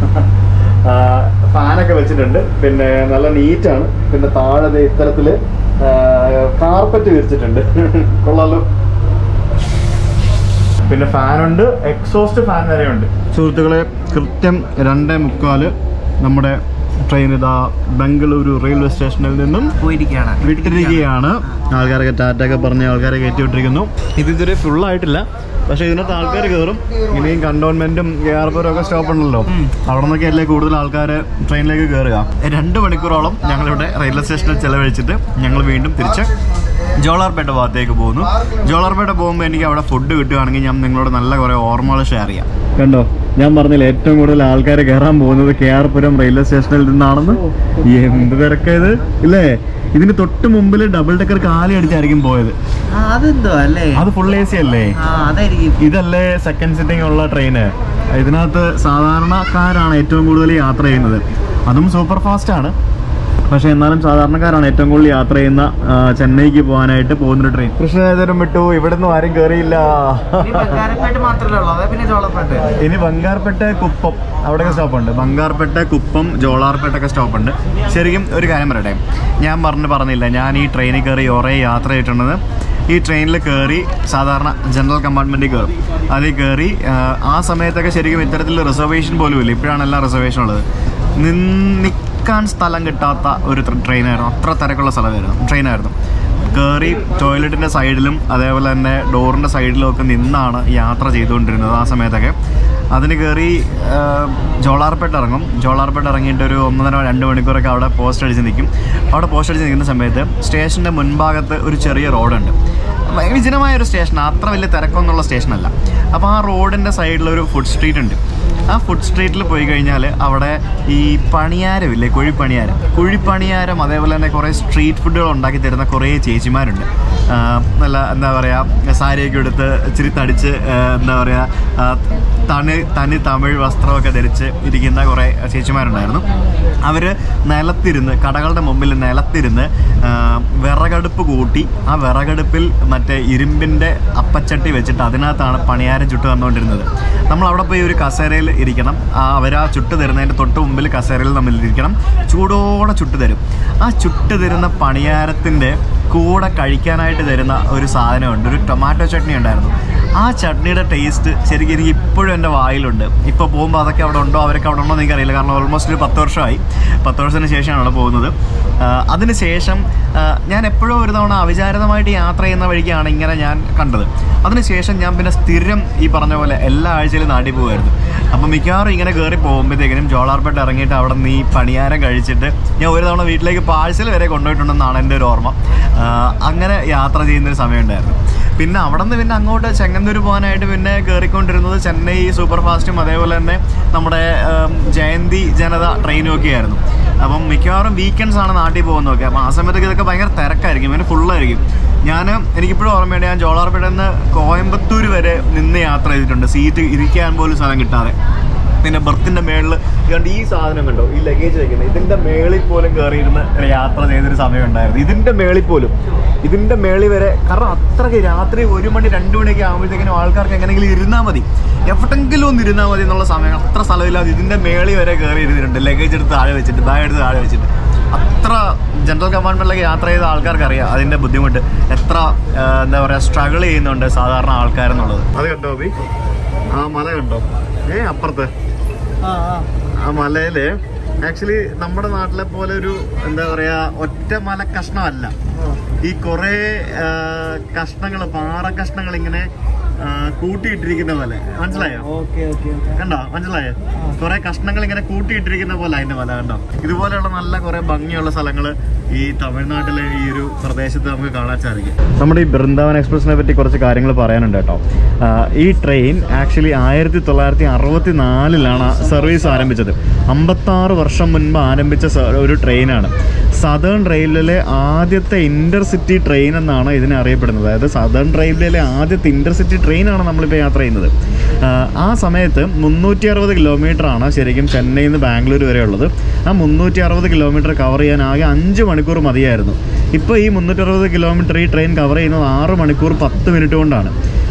ഫാനൊക്കെ വെച്ചിട്ടുണ്ട് പിന്നെ നല്ല നീറ്റാണ് പിന്നെ താഴെ ദേ ഇത്തരത്തിൽ കാർപ്പറ്റ് വിരിച്ചിട്ടുണ്ട് കൊള്ളാലോ പിന്നെ ഫാനുണ്ട് എക്സോസ്റ്റ് ഫാൻ വരെയുണ്ട് സുഹൃത്തുക്കളെ കൃത്യം രണ്ടേ മുക്കാല് നമ്മുടെ ട്രെയിൻ ഇതാ ബംഗളൂരു റെയിൽവേ സ്റ്റേഷനിൽ നിന്നും പോയിരിക്കുകയാണ് വിട്ടിരിക്കുകയാണ് ആൾക്കാരൊക്കെ ടാറ്റൊക്കെ പറഞ്ഞ് ആൾക്കാരെ കയറ്റി വിട്ടിരിക്കുന്നു ഇത് ഇതുവരെ ഫുൾ ആയിട്ടില്ല പക്ഷെ ഇതിനകത്ത് ആൾക്കാർ കയറും ഇനിയും കണ്ടോൺമെന്റും എയർപോർട്ടും ഒക്കെ സ്റ്റോപ്പ് ഉണ്ടല്ലോ അവിടെ നിന്നൊക്കെ അല്ലേ കൂടുതൽ ആൾക്കാർ ട്രെയിനിലേക്ക് കയറുക രണ്ട് മണിക്കൂറോളം ഞങ്ങളിവിടെ റെയിൽവേ സ്റ്റേഷനിൽ ചെലവഴിച്ചിട്ട് ഞങ്ങൾ വീണ്ടും തിരിച്ച് ജോളാർപേട്ട ഭാഗത്തേക്ക് പോകുന്നു ജോളാർപേട്ട പോകുമ്പോൾ എനിക്ക് അവിടെ ഫുഡ് കിട്ടുകയാണെങ്കിൽ ഞാൻ നിങ്ങളോട് നല്ല കുറേ ഓർമ്മകൾ ഷെയർ ചെയ്യാം കണ്ടോ ഞാൻ പറഞ്ഞില്ല ഏറ്റവും കൂടുതൽ ആൾക്കാർ കയറാൻ പോകുന്നത് കെ ആർ പുരം റെയിൽവേ സ്റ്റേഷനിൽ നിന്നാണെന്ന് എന്ത് തിരക്കാ ഇത് ഇല്ലേ ഇതിന് തൊട്ട് മുമ്പിൽ ഡബിൾ ഡെക്കർ കാലി അടിച്ചായിരിക്കും പോയത് ആ അതെന്തോ അല്ലേ അത് ഫുൾ എ സി അല്ലേ ആ അതായിരിക്കും ഇതല്ലേ സെക്കൻഡ് സിറ്റിംഗ് ഉള്ള ട്രെയിന് ഇതിനകത്ത് സാധാരണക്കാരാണ് ഏറ്റവും കൂടുതൽ യാത്ര ചെയ്യുന്നത് അതും സൂപ്പർ ഫാസ്റ്റ് ആണ് പക്ഷെ എന്നാലും സാധാരണക്കാരാണ് ഏറ്റവും കൂടുതൽ യാത്ര ചെയ്യുന്ന ആ, ചെന്നൈക്ക് പോകാനായിട്ട് പോകുന്നൊരു ട്രെയിൻ കൃഷ്ണേതരം വിട്ടു ഇവിടെ നിന്നും ആരും കയറിയില്ല ഇനി ബംഗാരപ്പേട്ട് മാത്രമേ ഉള്ളൂ അതെ പിന്നെ ചോളപ്പേട്ട് ഇനി ബംഗാർപേട്ട കുപ്പം അവിടെയൊക്കെ സ്റ്റോപ്പുണ്ട് ബംഗാർപേട്ട കുപ്പം ജോളാർപേട്ടൊക്കെ സ്റ്റോപ്പുണ്ട് ശരിക്കും ഒരു കാര്യം പറയട്ടെ ഞാൻ പറഞ്ഞു പറഞ്ഞില്ല ഞാൻ ഈ ട്രെയിനിൽ കയറി കുറേ യാത്ര ചെയ്തിട്ടുള്ളത് ഈ ട്രെയിനിൽ കയറി സാധാരണ ജനറൽ കമ്പാർട്ട്മെൻറ്റിൽ കയറും അതിൽ കയറി ആ, ആ സമയത്തൊക്കെ ശരിക്കും ഇത്തരത്തിൽ റിസർവേഷൻ പോലും ഇല്ല ഇപ്പോഴാണ് എല്ലാം റിസർവേഷൻ ഉള്ളത് നിന്ന് നിൽക്കാൻ സ്ഥലം കിട്ടാത്ത ഒരു ട്രെയിനായിരുന്നു അത്ര തിരക്കുള്ള സ്ഥലമായിരുന്നു ട്രെയിനായിരുന്നു കയറി ടോയ്ലറ്റിൻ്റെ സൈഡിലും അതേപോലെ തന്നെ ഡോറിൻ്റെ സൈഡിലും ഒക്കെ നിന്നാണ് യാത്ര ചെയ്തുകൊണ്ടിരുന്നത് ആ സമയത്തൊക്കെ അതിന് കയറി ജോളാർപേട്ട് ഇറങ്ങും ജോളാർപേട്ട് ഇറങ്ങിയിട്ട് ഒരു ഒന്നര രണ്ട് മണിക്കൂറൊക്കെ അവിടെ പോസ്റ്റ് അടിച്ച് നിൽക്കും അവിടെ പോസ്റ്റ് അടിച്ച് നിൽക്കുന്ന സമയത്ത് സ്റ്റേഷൻ്റെ മുൻഭാഗത്ത് ഒരു ചെറിയ റോഡുണ്ട് വിജനമായ ഒരു സ്റ്റേഷൻ അത്ര വലിയ തിരക്കൊന്നുള്ള സ്റ്റേഷനല്ല അപ്പോൾ ആ റോഡിൻ്റെ സൈഡിലൊരു ഫുഡ് സ്ട്രീറ്റ് ഉണ്ട് ആ ഫുഡ് സ്ട്രീറ്റിൽ പോയി കഴിഞ്ഞാൽ അവിടെ ഈ പണിയാരമില്ലേ കുഴിപ്പണിയാരം കുഴിപ്പണിയാരം അതേപോലെ തന്നെ കുറേ സ്ട്രീറ്റ് ഫുഡുകൾ ഉണ്ടാക്കി തരുന്ന കുറേ ചേച്ചിമാരുണ്ട് ആ, നല്ല എന്താ പറയുക സാരിയൊക്കെ എടുത്ത് ഇച്ചിരി തടിച്ച് ആ, എന്താ പറയുക തനി തനി തമിഴ് വസ്ത്രമൊക്കെ ധരിച്ച് ഇരിക്കുന്ന കുറേ ചേച്ചിമാരുണ്ടായിരുന്നു അവർ നിലത്തിരുന്ന് കടകളുടെ മുമ്പിൽ നിലത്തിരുന്ന് ആ, വിറകടുപ്പ് കൂട്ടി ആ വിറകടുപ്പിൽ മറ്റേ ഇരുമ്പിൻ്റെ അപ്പച്ചട്ടി വെച്ചിട്ട് അതിനകത്താണ് പണിയാരം ചുട്ട് തന്നുകൊണ്ടിരുന്നത് നമ്മൾ അവിടെ പോയി ഒരു കസേരയിൽ ഇരിക്കണം ആ അവർ ആ ചുട്ട് തരുന്നതിൻ്റെ തൊട്ട് മുമ്പിൽ കസേരയിൽ നമ്മൾ ഇരിക്കണം ചൂടോടെ ചുട്ട് തരും ആ ചുട്ട് തരുന്ന പണിയാരത്തിൻ്റെ കൂടെ കഴിക്കാനായിട്ട് തരുന്ന ഒരു സാധനമുണ്ട് ഒരു ടൊമാറ്റോ ചട്നി ഉണ്ടായിരുന്നു ആ ചട്നിയുടെ ടേസ്റ്റ് ശരിക്കും എനിക്ക് ഇപ്പോഴും എൻ്റെ വായിലുണ്ട് ഇപ്പോൾ പോകുമ്പോൾ അതൊക്കെ അവിടെ ഉണ്ടോ അവരൊക്കെ അവിടെ ഉണ്ടോ എന്ന് എനിക്കറിയില്ല കാരണം ഓൾമോസ്റ്റ് ഒരു പത്ത് വർഷമായി പത്ത് വർഷത്തിന് ശേഷമാണ് അവിടെ പോകുന്നത് അതിന് ശേഷം ആ, ഞാൻ എപ്പോഴും ഒരു തവണ അവിചാരിതമായിട്ട് യാത്ര ചെയ്യുന്ന വഴിക്കാണ് ഇങ്ങനെ ഞാൻ കണ്ടത് അതിനുശേഷം ഞാൻ പിന്നെ സ്ഥിരം ഈ പറഞ്ഞ പോലെ എല്ലാ ആഴ്ചയിലും നാട്ടിൽ പോകുമായിരുന്നു അപ്പം മിക്കവാറും ഇങ്ങനെ കയറി പോകുമ്പോഴത്തേക്കിനും ജോളാർപേട്ട ഇറങ്ങിയിട്ട് അവിടെ നിന്ന് ഈ പണിയാരം കഴിച്ചിട്ട് ഞാൻ ഒരു തവണ വീട്ടിലേക്ക് പാഴ്സൽ വരെ കൊണ്ടുപോയിട്ടുണ്ടെന്നാണ് എൻ്റെ ഒരു ഓർമ്മ ആ, അങ്ങനെ യാത്ര ചെയ്യുന്നൊരു സമയമുണ്ടായിരുന്നു പിന്നെ അവിടെ നിന്ന് പിന്നെ അങ്ങോട്ട് ചെങ്ങന്നൂർ പോകാനായിട്ട് പിന്നെ കയറിക്കൊണ്ടിരുന്നത് ചെന്നൈ സൂപ്പർ ഫാസ്റ്റും അതേപോലെ തന്നെ നമ്മുടെ ഉം, ജയന്തി ജനത ട്രെയിനും ഒക്കെ ആയിരുന്നു അപ്പം മിക്കവാറും വീക്കെൻഡ്സ് ആണ് നാട്ടിൽ പോകുന്നതൊക്കെ അപ്പം ആ സമയത്തൊക്കെ ഇതൊക്കെ ഭയങ്കര തിരക്കായിരിക്കും പിന്നെ ഫുള്ളായിരിക്കും ഞാൻ എനിക്കിപ്പോഴും ഓർമ്മയുണ്ട് ഞാൻ ജോളാർപേട്ടയിൽ നിന്ന് കോയമ്പത്തൂർ വരെ നിന്ന് യാത്ര ചെയ്തിട്ടുണ്ട് സീറ്റ് ഇരിക്കാൻ പോലും സ്ഥലം കിട്ടാതെ പിന്നെ ബർത്തിൻ്റെ മേളിൽ ഇതുകൊണ്ട് ഈ സാധനം കണ്ടോ ഈ ലഗേജ് വയ്ക്കുന്നത് ഇതിൻ്റെ മേളിൽ പോലും കയറിയിരുന്ന് ഒരു യാത്ര ചെയ്തൊരു സമയം ഉണ്ടായിരുന്നു ഇതിൻ്റെ മേളിൽ പോലും ഇതിൻ്റെ മേളിൽ വരെ കാരണം അത്രയ്ക്ക് രാത്രി ഒരു മണി രണ്ട് മണിയൊക്കെ ആകുമ്പോഴത്തേക്കിനും ആൾക്കാർക്ക് എങ്ങനെയെങ്കിലും ഇരുന്നാൽ മതി എവിടെങ്കിലും ഒന്ന് ഇരുന്നാൽ മതി എന്നുള്ള സമയം അത്ര സ്ഥലമില്ലാതെ ഇതിൻ്റെ മേളിൽ വരെ കയറി ഇരുന്നിട്ടുണ്ട് ലഗേജ് എടുത്ത് താഴെ വെച്ചിട്ട് ബാഗ് എടുത്ത് താഴെ വെച്ചിട്ട് അത്ര ജനറൽ കമ്പാർട്ട്മെൻറ്റിലേക്ക് യാത്ര ചെയ്ത ആൾക്കാർക്ക് അറിയാം അതിൻ്റെ ബുദ്ധിമുട്ട് എത്ര ആ, എന്താ പറയുക സ്ട്രഗിൾ ചെയ്യുന്നുണ്ട് സാധാരണ ആൾക്കാരെന്നുള്ളത് അത് കണ്ടോ ബി ആ മല കണ്ടോ ഏ അപ്പുറത്ത് ആ ആ ആ മലയില് ആക്ച്വലി നമ്മുടെ നാട്ടിലെ പോലെ ഒരു എന്താ പറയാ ഒറ്റ മല കഷ്ണമല്ല ഈ കുറെ കഷ്ണങ്ങൾ പാറ കഷ്ണങ്ങൾ ഇങ്ങനെ ആ, കൂട്ടിയിട്ടിരിക്കുന്ന പോലെ മനസ്സിലായോ ഓക്കെ ഓക്കെ ഓക്കെ കണ്ടോ മനസ്സിലായോ കുറെ കഷ്ണങ്ങൾ ഇങ്ങനെ കൂട്ടിയിട്ടിരിക്കുന്ന പോലെ അതിന്റെ മല കണ്ടോ ഇതുപോലെയുള്ള നല്ല കുറെ ഭംഗിയുള്ള സ്ഥലങ്ങൾ ഈ തമിഴ്നാട്ടിലെ ഈ ഒരു പ്രദേശത്ത് നമുക്ക് കാണാൻ സാധിക്കും നമ്മുടെ ഈ ബൃന്ദാവൻ എക്സ്പ്രസിനെ പറ്റി കുറച്ച് കാര്യങ്ങൾ പറയാനുണ്ട് കേട്ടോ ആ, ഈ ട്രെയിൻ ആക്ച്വലി ആയിരത്തി തൊള്ളായിരത്തി അറുപത്തി നാലിലാണ് സർവീസ് ആരംഭിച്ചത് അമ്പത്താറ് വർഷം മുൻപ് ആരംഭിച്ച സ- ഒരു ട്രെയിനാണ് സദേൺ റെയിൽവേയിലെ ആദ്യത്തെ ഇന്റർസിറ്റി ട്രെയിൻ എന്നാണ് ഇതിനെ അറിയപ്പെടുന്നത് അതായത് സദേൺ റെയിൽവേയിലെ ആദ്യത്തെ ഇന്റർസിറ്റി ട്രെയിനാണ് നമ്മളിപ്പോൾ യാത്ര ചെയ്യുന്നത് ആ, ആ സമയത്ത് മുന്നൂറ്റി അറുപത് കിലോമീറ്ററാണ് ശരിക്കും ചെന്നൈയിൽ നിന്ന് ബാംഗ്ലൂർ വരെ ഉള്ളത് ആ മുന്നൂറ്റി അറുപത് കിലോമീറ്റർ കവർ ചെയ്യാൻ ആകെ അഞ്ച് മണിക്കൂർ മതിയായിരുന്നു ഇപ്പോൾ ഈ മുന്നൂറ്റി അറുപത് കിലോമീറ്റർ ഈ ട്രെയിൻ കവർ ചെയ്യുന്നത് ആറ് മണിക്കൂർ പത്ത് മിനിറ്റ് കൊണ്ടാണ്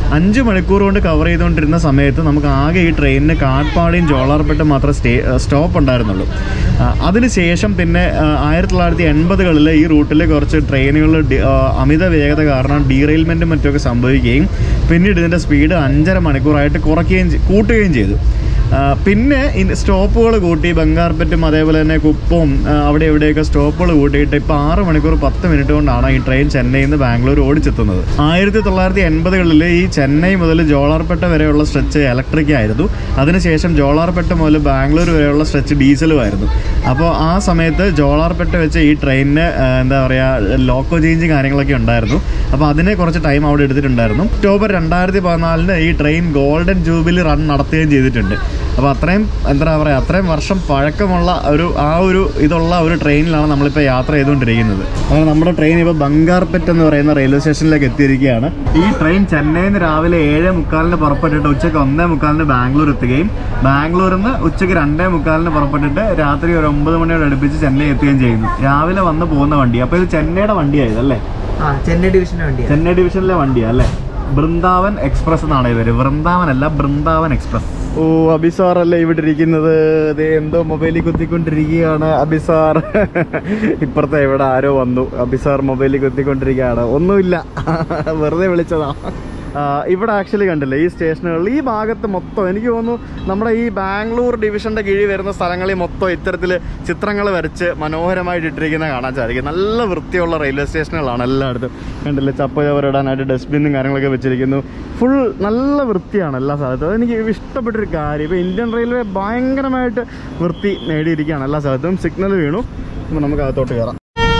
അഞ്ച് മണിക്കൂർ കൊണ്ട് കവർ ചെയ്തുകൊണ്ടിരുന്ന സമയത്ത് നമുക്ക് ആകെ ഈ ട്രെയിനിന് കാട്ട്പാടിയും ജോളാർപെട്ടും മാത്രം സ്റ്റേ സ്റ്റോപ്പ് ഉണ്ടായിരുന്നുള്ളൂ ആ, അതിനുശേഷം പിന്നെ ആയിരത്തി തൊള്ളായിരത്തി എൺപതുകളിൽ ഈ റൂട്ടിൽ കുറച്ച് ട്രെയിനുകൾ അമിത വേഗത കാരണം ഡീറെയിൽമെൻറ്റും മറ്റുമൊക്കെ സംഭവിക്കുകയും പിന്നീട് ഇതിൻ്റെ സ്പീഡ് അഞ്ചര മണിക്കൂറായിട്ട് കുറയ്ക്കുകയും ചെയ്- കൂട്ടുകയും ചെയ്തു ആ, പിന്നെ സ്റ്റോപ്പുകൾ കൂട്ടി ബംഗാർപറ്റും അതേപോലെ തന്നെ കുപ്പവും ആ, അവിടെ ഇവിടെയൊക്കെ സ്റ്റോപ്പുകൾ കൂട്ടിയിട്ട് ഇപ്പോൾ ആറ് മണിക്കൂർ പത്ത് മിനിറ്റ് കൊണ്ടാണ് ഈ ട്രെയിൻ ചെന്നൈയിൽ നിന്ന് ബാംഗ്ലൂർ ഓടിച്ചെത്തുന്നത് ആയിരത്തി തൊള്ളായിരത്തി എൺപതുകളിൽ ഈ ചെന്നൈ മുതൽ ജോളാർപേട്ട വരെയുള്ള സ്ട്രെച്ച് ഇലക്ട്രിക് ആയിരുന്നു അതിനുശേഷം ജോളാർപേട്ട മുതൽ ബാംഗ്ലൂർ വരെയുള്ള സ്ട്രെച്ച് ഡീസലുമായിരുന്നു അപ്പോൾ ആ സമയത്ത് ജോളാർപേട്ട വെച്ച് ഈ ട്രെയിനിന് ആ, എന്താ പറയുക ലോക്കോ ചേഞ്ച് കാര്യങ്ങളൊക്കെ ഉണ്ടായിരുന്നു അപ്പോൾ അതിനെ കുറച്ച് ടൈം അവിടെ എടുത്തിട്ടുണ്ടായിരുന്നു ഒക്ടോബർ രണ്ടായിരത്തി പതിനാലിന് ഈ ട്രെയിൻ ഗോൾഡൻ ജൂബിലി റൺ നടത്തുകയും ചെയ്തിട്ടുണ്ട് അപ്പോൾ അത്രയും എന്താ പറയുക അത്രയും വർഷം പഴക്കമുള്ള ഒരു ആ ഒരു ഇതുള്ള ഒരു ട്രെയിനിലാണ് നമ്മളിപ്പോൾ യാത്ര ചെയ്തുകൊണ്ടിരിക്കുന്നത് അങ്ങനെ നമ്മുടെ ട്രെയിൻ ഇപ്പോൾ ബംഗാർപെറ്റ് എന്ന് പറയുന്ന റെയിൽവേ സ്റ്റേഷനിലേക്ക് എത്തിയിരിക്കുകയാണ് ഈ ട്രെയിൻ ചെന്നൈയിൽ നിന്ന് രാവിലെ ഏഴ് മുക്കാലിന് പുറപ്പെട്ടിട്ട് ഉച്ചയ്ക്ക് ഒന്നേ മുക്കാലിന് ബാംഗ്ലൂർ എത്തുകയും ബാംഗ്ലൂരിൽ നിന്ന് ഉച്ചയ്ക്ക് രണ്ടേ മുക്കാലിന് പുറപ്പെട്ടിട്ട് രാത്രി ഒരു ഒമ്പത് മണിയോട് അടുപ്പിച്ച് ചെന്നൈ എത്തുകയും ചെയ്യുന്നു രാവിലെ വന്ന് പോകുന്ന വണ്ടി അപ്പോൾ ഇത് ചെന്നൈയുടെ വണ്ടിയായതല്ലേ ആ ചെന്നൈ ഡിവിഷന്റെ വണ്ടിയാണ് ചെന്നൈ ഡിവിഷനിലെ വണ്ടിയാ അല്ലേ ബൃന്ദാവൻ എക്സ്പ്രസ് എന്നാണ് ഇവര് വൃന്ദാവൻ അല്ല ബൃന്ദാവൻ എക്സ്പ്രസ് ഓ അബിസാർ അല്ലേ ഇവിടെ ഇരിക്കുന്നത് ദേ എന്തോ മൊബൈലിൽ കുത്തിക്കൊണ്ടിരിക്കുകയാണ് അബിസാർ ഇപ്പുറത്തെ ഇവിടെ ആരോ വന്നു അബിസാർ മൊബൈലിൽ കുത്തിക്കൊണ്ടിരിക്കുകയാണ് ഒന്നുമില്ല വെറുതെ വിളിച്ചതാ ആ, ഇവിടെ ആക്ച്വലി കണ്ടില്ലേ ഈ സ്റ്റേഷനുകളിൽ ഈ ഭാഗത്ത് മൊത്തം എനിക്ക് തോന്നുന്നു നമ്മുടെ ഈ ബാംഗ്ലൂർ ഡിവിഷന്റെ കീഴിൽ വരുന്ന സ്ഥലങ്ങളിൽ മൊത്തം ഇത്തരത്തിൽ ചിത്രങ്ങൾ വരച്ച് മനോഹരമായിട്ട് ഇട്ടിരിക്കുന്ന കാണാൻ സാധിക്കും നല്ല വൃത്തിയുള്ള റെയിൽവേ സ്റ്റേഷനുകളാണ് എല്ലായിടത്തും കണ്ടില്ലേ ചപ്പ ചവറിടാനായിട്ട് ഡസ്റ്റ്ബിന്നും കാര്യങ്ങളൊക്കെ വെച്ചിരിക്കുന്നു ഫുൾ നല്ല വൃത്തിയാണ് എല്ലാ സ്ഥലത്തും അതെനിക്ക് ഇഷ്ടപ്പെട്ടൊരു കാര്യം ഇപ്പോൾ ഇന്ത്യൻ റെയിൽവേ ഭയങ്കരമായിട്ട് വൃത്തി നേടിയിരിക്കുകയാണ് എല്ലാ സ്ഥലത്തും സിഗ്നൽ വീണു അപ്പോൾ നമുക്ക് അകത്തോട്ട് കയറാം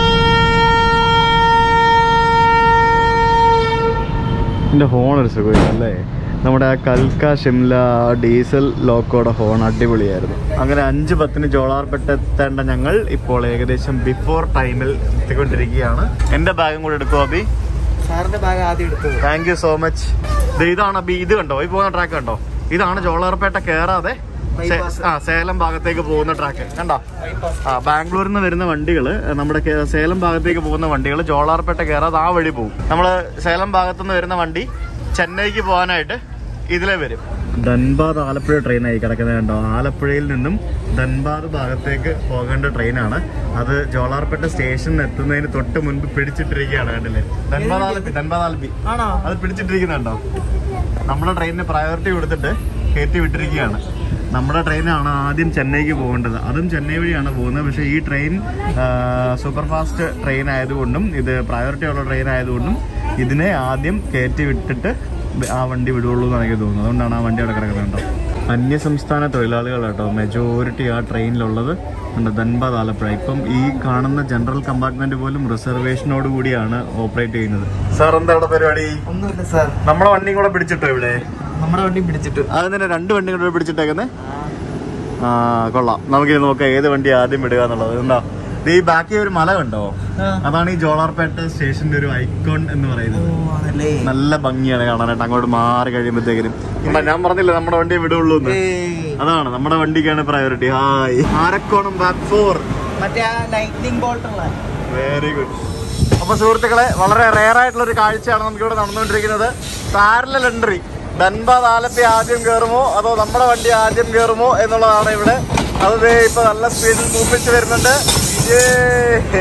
ഇതിൻ്റെ ഹോൺ ഒരു സുഖമില്ല അല്ലേ നമ്മുടെ ആ കൽക്ക ഷിംല ഡീസൽ ലോക്കോയുടെ ഹോൺ അടിപൊളിയായിരുന്നു അങ്ങനെ അഞ്ച് പത്തിന് ജോളാർപെട്ട് എത്തേണ്ട ഞങ്ങൾ ഇപ്പോൾ ഏകദേശം ബിഫോർ ടൈമിൽ എത്തിക്കൊണ്ടിരിക്കുകയാണ് എൻ്റെ ബാഗും കൂടെ എടുക്കുമോ അബി സാറിന്റെ ബാഗ് ആദ്യം എടുത്തത് താങ്ക് യു സോ മച്ച് ഇതാണ് അബി ഇത് കണ്ടോ ഈ പോകുന്ന ട്രാക്ക് കണ്ടോ ഇതാണ് ജോളാർപേട്ട കയറാതെ സേ- ആ സേലം ഭാഗത്തേക്ക് പോകുന്ന ട്രാക്ക് കണ്ടോ ആ ബാംഗ്ലൂരിൽ നിന്ന് വരുന്ന വണ്ടികൾ നമ്മുടെ കേ- സേലം ഭാഗത്തേക്ക് പോകുന്ന വണ്ടികൾ ജോളാർപേട്ട കയറാതെ ആ വഴി പോകും നമ്മൾ സേലം ഭാഗത്തു നിന്ന് വരുന്ന വണ്ടി ചെന്നൈക്ക് പോകാനായിട്ട് ഇതിലെ വരും ധൻബാദ് ആലപ്പുഴ ട്രെയിനായി കിടക്കുന്നത് കണ്ടോ ആലപ്പുഴയിൽ നിന്നും ധൻബാദ് ഭാഗത്തേക്ക് പോകേണ്ട ട്രെയിനാണ് അത് ജോളാർപേട്ട സ്റ്റേഷനിൽ എത്തുന്നതിന് തൊട്ട് മുൻപ് പിടിച്ചിട്ടിരിക്കുകയാണ് കണ്ടില്ലേ ധൻബാദ് ആലപ്പി ധൻബാദ് ആലപ്പി ആണോ അത് പിടിച്ചിട്ടിരിക്കുന്നുണ്ടോ നമ്മുടെ ട്രെയിനിന് പ്രയോറിറ്റി കൊടുത്തിട്ട് കയറ്റി വിട്ടിരിക്കുകയാണ് നമ്മുടെ ട്രെയിനാണ് ആദ്യം ചെന്നൈക്ക് പോകേണ്ടത് അതും ചെന്നൈ വഴിയാണ് പോകുന്നത് പക്ഷേ ഈ ട്രെയിൻ സൂപ്പർ ഫാസ്റ്റ് ട്രെയിൻ ആയതുകൊണ്ടും ഇത് പ്രയോറിറ്റി ഉള്ള ട്രെയിൻ ആയതുകൊണ്ടും ഇതിനെ ആദ്യം കയറ്റി വിട്ടിട്ട് ആ വണ്ടി വിടുള്ളൂ എന്നാണ് എനിക്ക് തോന്നുന്നത് അതുകൊണ്ടാണ് ആ വണ്ടി അവിടെ കിടക്കുന്നത് കേട്ടോ അന്യസംസ്ഥാന തൊഴിലാളികൾ കേട്ടോ മെജോറിറ്റി ആ ട്രെയിനിലുള്ളത് ഉണ്ട് ധൻബാദ് ആലപ്പുഴ ഇപ്പം ഈ കാണുന്ന ജനറൽ കമ്പാർട്ട്മെന്റ് പോലും റിസർവേഷനോട് കൂടിയാണ് ഓപ്പറേറ്റ് ചെയ്യുന്നത് സാർ എന്താ ഇവിടെ പരിപാടി ഒന്നുമില്ല സാർ നമ്മുടെ വണ്ടിയും കൂടെ പിടിച്ചിട്ടോ ഇവിടെ നമ്മുടെ വണ്ടി പിടിച്ചിട്ടു അത് തന്നെ രണ്ട് വണ്ടി കൂടെ പിടിച്ചിട്ടേക്കുന്നേ ആ കൊള്ളാം നമുക്ക് നോക്കാം ഏത് വണ്ടി ആദ്യം വിടുക എന്നുള്ളത് എന്താ ഈ ബാക്കി ഒരു മല കണ്ടോ അതാണ് ഈ ജോളാർപേട്ട സ്റ്റേഷന്റെ ഒരു ഐക്കോൺ എന്ന് പറയുന്നത് ആണല്ലേ നല്ല ഭംഗിയാണ് കാണാനായിട്ട് അങ്ങോട്ട് മാറി കഴിയുമ്പോഴത്തേക്കിനും കണ്ടാ, ഞാൻ പറഞ്ഞില്ല നമ്മുടെ വണ്ടിയെ വിടുള്ളൂ എന്ന് ഏയ്. അതാണ് നമ്മുടെ വണ്ടിക്കാണ് priority hi Arakkonam back four മറ്റേ ആ ലൈറ്റ്നിങ് ബോൾട്ടുള്ള വെരി ഗുഡ് അപ്പൊ സുഹൃത്തുക്കളെ വളരെ റെയർ ആയിട്ടുള്ള ഒരു കാഴ്ചയാണ് നമുക്ക് ഇവിടെ നടന്നുകൊണ്ടിരിക്കുന്നത് പാരലൽ എൻട്രി ധൻബാദ് ആലപ്പി ആദ്യം കയറുമോ അതോ നമ്മുടെ വണ്ടി ആദ്യം കയറുമോ എന്നുള്ളതാണ് ഇവിടെ അത് ദേ ഇപ്പൊ നല്ല സ്പീഡിൽ മൂപ്പിച്ച് വരുന്നുണ്ട് Yay.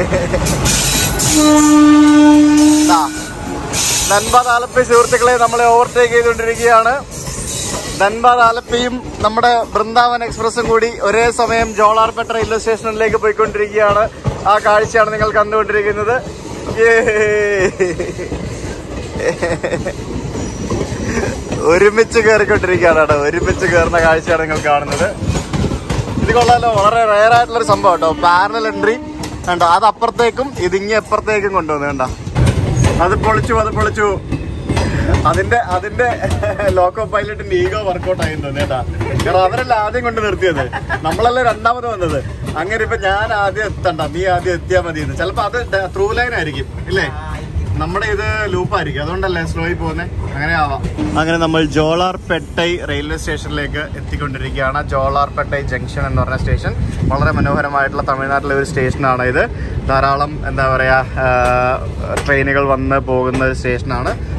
ദാ, ധൻബാദ് ആലപ്പി സുഹൃത്തുക്കളെ നമ്മളെ ഓവർടേക്ക് ചെയ്തുകൊണ്ടിരിക്കുകയാണ് ധൻബാദ് ആലപ്പിയും നമ്മുടെ ബൃന്ദാവൻ എക്സ്പ്രസും കൂടി ഒരേ സമയം ജോളാർപേട്ട റെയിൽവേ സ്റ്റേഷനിലേക്ക് പോയിക്കൊണ്ടിരിക്കുകയാണ് ആ കാഴ്ചയാണ് നിങ്ങൾ കണ്ടുകൊണ്ടിരിക്കുന്നത് Yay. ഒരുമിച്ച് കയറിക്കൊണ്ടിരിക്കുകയാണ് കേട്ടോ ഒരുമിച്ച് കയറുന്ന കാഴ്ചയാണ് നിങ്ങൾ കാണുന്നത് ഇത് കൊള്ളാലോ വളരെ റയർ ആയിട്ടുള്ള ഒരു സംഭവം കേട്ടോ പാരലൽ എൻട്രി കണ്ടോ അത് അപ്പുറത്തേക്കും ഇതിങ്ങി അപ്പുറത്തേക്കും കൊണ്ടുവന്നു കണ്ടോ അത് പൊളിച്ചു അത് പൊളിച്ചു അതിന്റെ അതിന്റെ ലോക്കോ പൈലറ്റിന്റെ ഈഗോ വർക്കൗട്ട് ആയി തോന്നി കേട്ടാ കാരണം അവരല്ല ആദ്യം കൊണ്ട് നിർത്തിയത് നമ്മളല്ലേ രണ്ടാമത് വന്നത് അങ്ങനെ ഇപ്പൊ ഞാൻ ആദ്യം എത്തണ്ട നീ ആദ്യം എത്തിയാ മതി എന്ന് ചിലപ്പോ അത് ത്രൂ ലൈൻ ആയിരിക്കും ഇല്ലേ നമ്മുടെ ഇത് ലൂപ്പായിരിക്കും അതുകൊണ്ടല്ലേ സ്ലോയിൽ പോകുന്നത് അങ്ങനെ ആവാം അങ്ങനെ നമ്മൾ ജോളാർപെട്ടൈ റെയിൽവേ സ്റ്റേഷനിലേക്ക് എത്തിക്കൊണ്ടിരിക്കുകയാണ് ജോളാർപെട്ടൈ ജംഗ്ഷൻ എന്ന് പറഞ്ഞ സ്റ്റേഷൻ വളരെ മനോഹരമായിട്ടുള്ള തമിഴ്നാട്ടിലെ ഒരു സ്റ്റേഷനാണ് ഇത് ധാരാളം എന്താ പറയുക ട്രെയിനുകൾ വന്ന് പോകുന്ന ഒരു സ്റ്റേഷനാണ്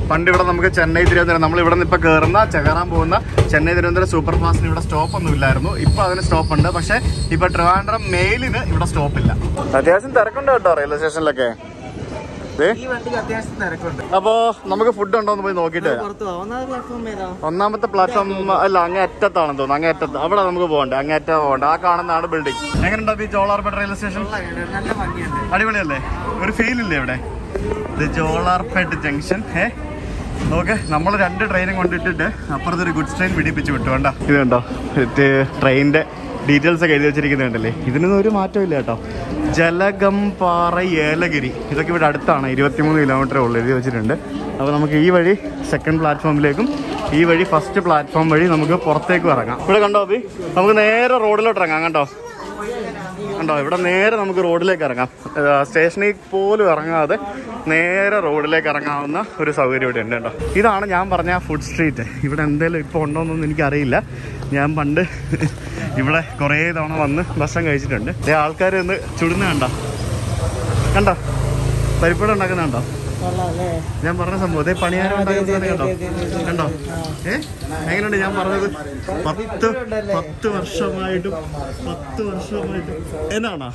പണ്ട് ഇവിടെ നമുക്ക് ചെന്നൈ തിരുവനന്തപുരം നമ്മൾ ഇവിടെ നിന്ന് ഇപ്പൊ കയറുന്ന കയറാൻ പോകുന്ന ചെന്നൈ തിരുവനന്തപുരം സൂപ്പർ ഫാസ്റ്റിന് ഇവിടെ സ്റ്റോപ്പ് ഒന്നും ഇല്ലായിരുന്നു ഇപ്പൊ അതിന് സ്റ്റോപ്പ് ഉണ്ട് പക്ഷെ ഇപ്പൊ ട്രിവാൻഡ്രം മെയിലിന് ഇവിടെ സ്റ്റോപ്പ് ഇല്ല അത്യാവശ്യം തിരക്കുണ്ട് കേട്ടോ റെയിൽവേ സ്റ്റേഷനിലൊക്കെ ദേ, ഈ വണ്ടിക്ക് അത്യാവശ്യം തിരക്കുണ്ട് അപ്പോ നമുക്ക് ഫുഡ് ഉണ്ടോ എന്ന് പോയി നോക്കിയിട്ട് വരാം. പുറത്ത് പോവാം ഒന്നാമത് പ്ലാറ്റ്ഫോം ഏതാ ഒന്നാമത്തെ പ്ലാറ്റ്ഫോം അല്ല അങ്ങേ അറ്റത്താണെന്ന് തോന്നുന്നു അങ്ങേ അറ്റത്ത് അവിടെ നമുക്ക് പോകണ്ടേ അങ്ങേ അറ്റ പോകണ്ട ആ കാണുന്നതാണ് ബിൽഡിംഗ് എങ്ങനെയുണ്ട് ഈ ജോളാർപേട്ട റെയിൽവേ സ്റ്റേഷൻ നല്ല ഭംഗിയുണ്ട് അടിപൊളിയല്ലേ ഒരു ഫീൽ ഇല്ലേ ഇവിടെ ഇത് ജോളാർപേട്ട് ജംഗ്ഷൻ ഏ നോക്ക് നമ്മൾ രണ്ട് ട്രെയിനും കൊണ്ടിട്ടിട്ട് അപ്പുറത്ത് ഒരു ഗുഡ്സ് ട്രെയിൻ പിടിപ്പിച്ച് വിട്ടു വേണ്ട ഇത് കണ്ടോ ട്രെയിനിന്റെ ഡീറ്റെയിൽസ് ഒക്കെ എഴുതി വെച്ചിരിക്കുന്നുണ്ടല്ലേ ഇതിനൊന്നും ഒരു മാറ്റവും ഇല്ല കേട്ടോ ജലഗംപാറ ഏലഗിരി ഇതൊക്കെ ഇവിടെ അടുത്താണ് ഇരുപത്തിമൂന്ന് കിലോമീറ്റർ ഉള്ളു എഴുതി വെച്ചിട്ടുണ്ട് അപ്പോൾ നമുക്ക് ഈ വഴി സെക്കൻഡ് പ്ലാറ്റ്ഫോമിലേക്കും ഈ വഴി ഫസ്റ്റ് പ്ലാറ്റ്ഫോം വഴി നമുക്ക് പുറത്തേക്കും ഇറങ്ങാം ഇവിടെ കണ്ടോ അഭി നമുക്ക് നേരെ റോഡിലോട്ട് ഇറങ്ങാം കണ്ടോ കണ്ടോ ഇവിടെ നേരെ നമുക്ക് റോഡിലേക്ക് ഇറങ്ങാം ഏർ സ്റ്റേഷനിൽ പോലും ഇറങ്ങാതെ നേരെ റോഡിലേക്ക് ഇറങ്ങാവുന്ന ഒരു സൗകര്യം ഇവിടെ ഉണ്ട് കേട്ടോ ഇതാണ് ഞാൻ പറഞ്ഞ ഫുഡ് സ്ട്രീറ്റ് ഇവിടെ എന്തെങ്കിലും ഇപ്പോൾ ഉണ്ടോയെന്നൊന്നും എനിക്കറിയില്ല ഞാൻ പണ്ട് ഇവിടെ കുറേ തവണ വന്ന് ഭക്ഷണം കഴിച്ചിട്ടുണ്ട് ദേ ആൾക്കാർ ഇന്ന് ചുടുന്ന കണ്ടോ കണ്ടോ പരിപ്പട ഉണ്ടാക്കുന്ന കണ്ടോ കൊള്ളാല്ലേ ഞാൻ പറഞ്ഞ സംഭവം അതേ പണിയാരം ഉണ്ടാക്കുന്ന സാധനം കണ്ടോ കണ്ടോ ഏ എങ്ങനെയുണ്ട് ഞാൻ പറഞ്ഞത് പത്ത് പത്ത് വർഷമായിട്ടും പത്ത് വർഷമായിട്ടും എന്നാണോ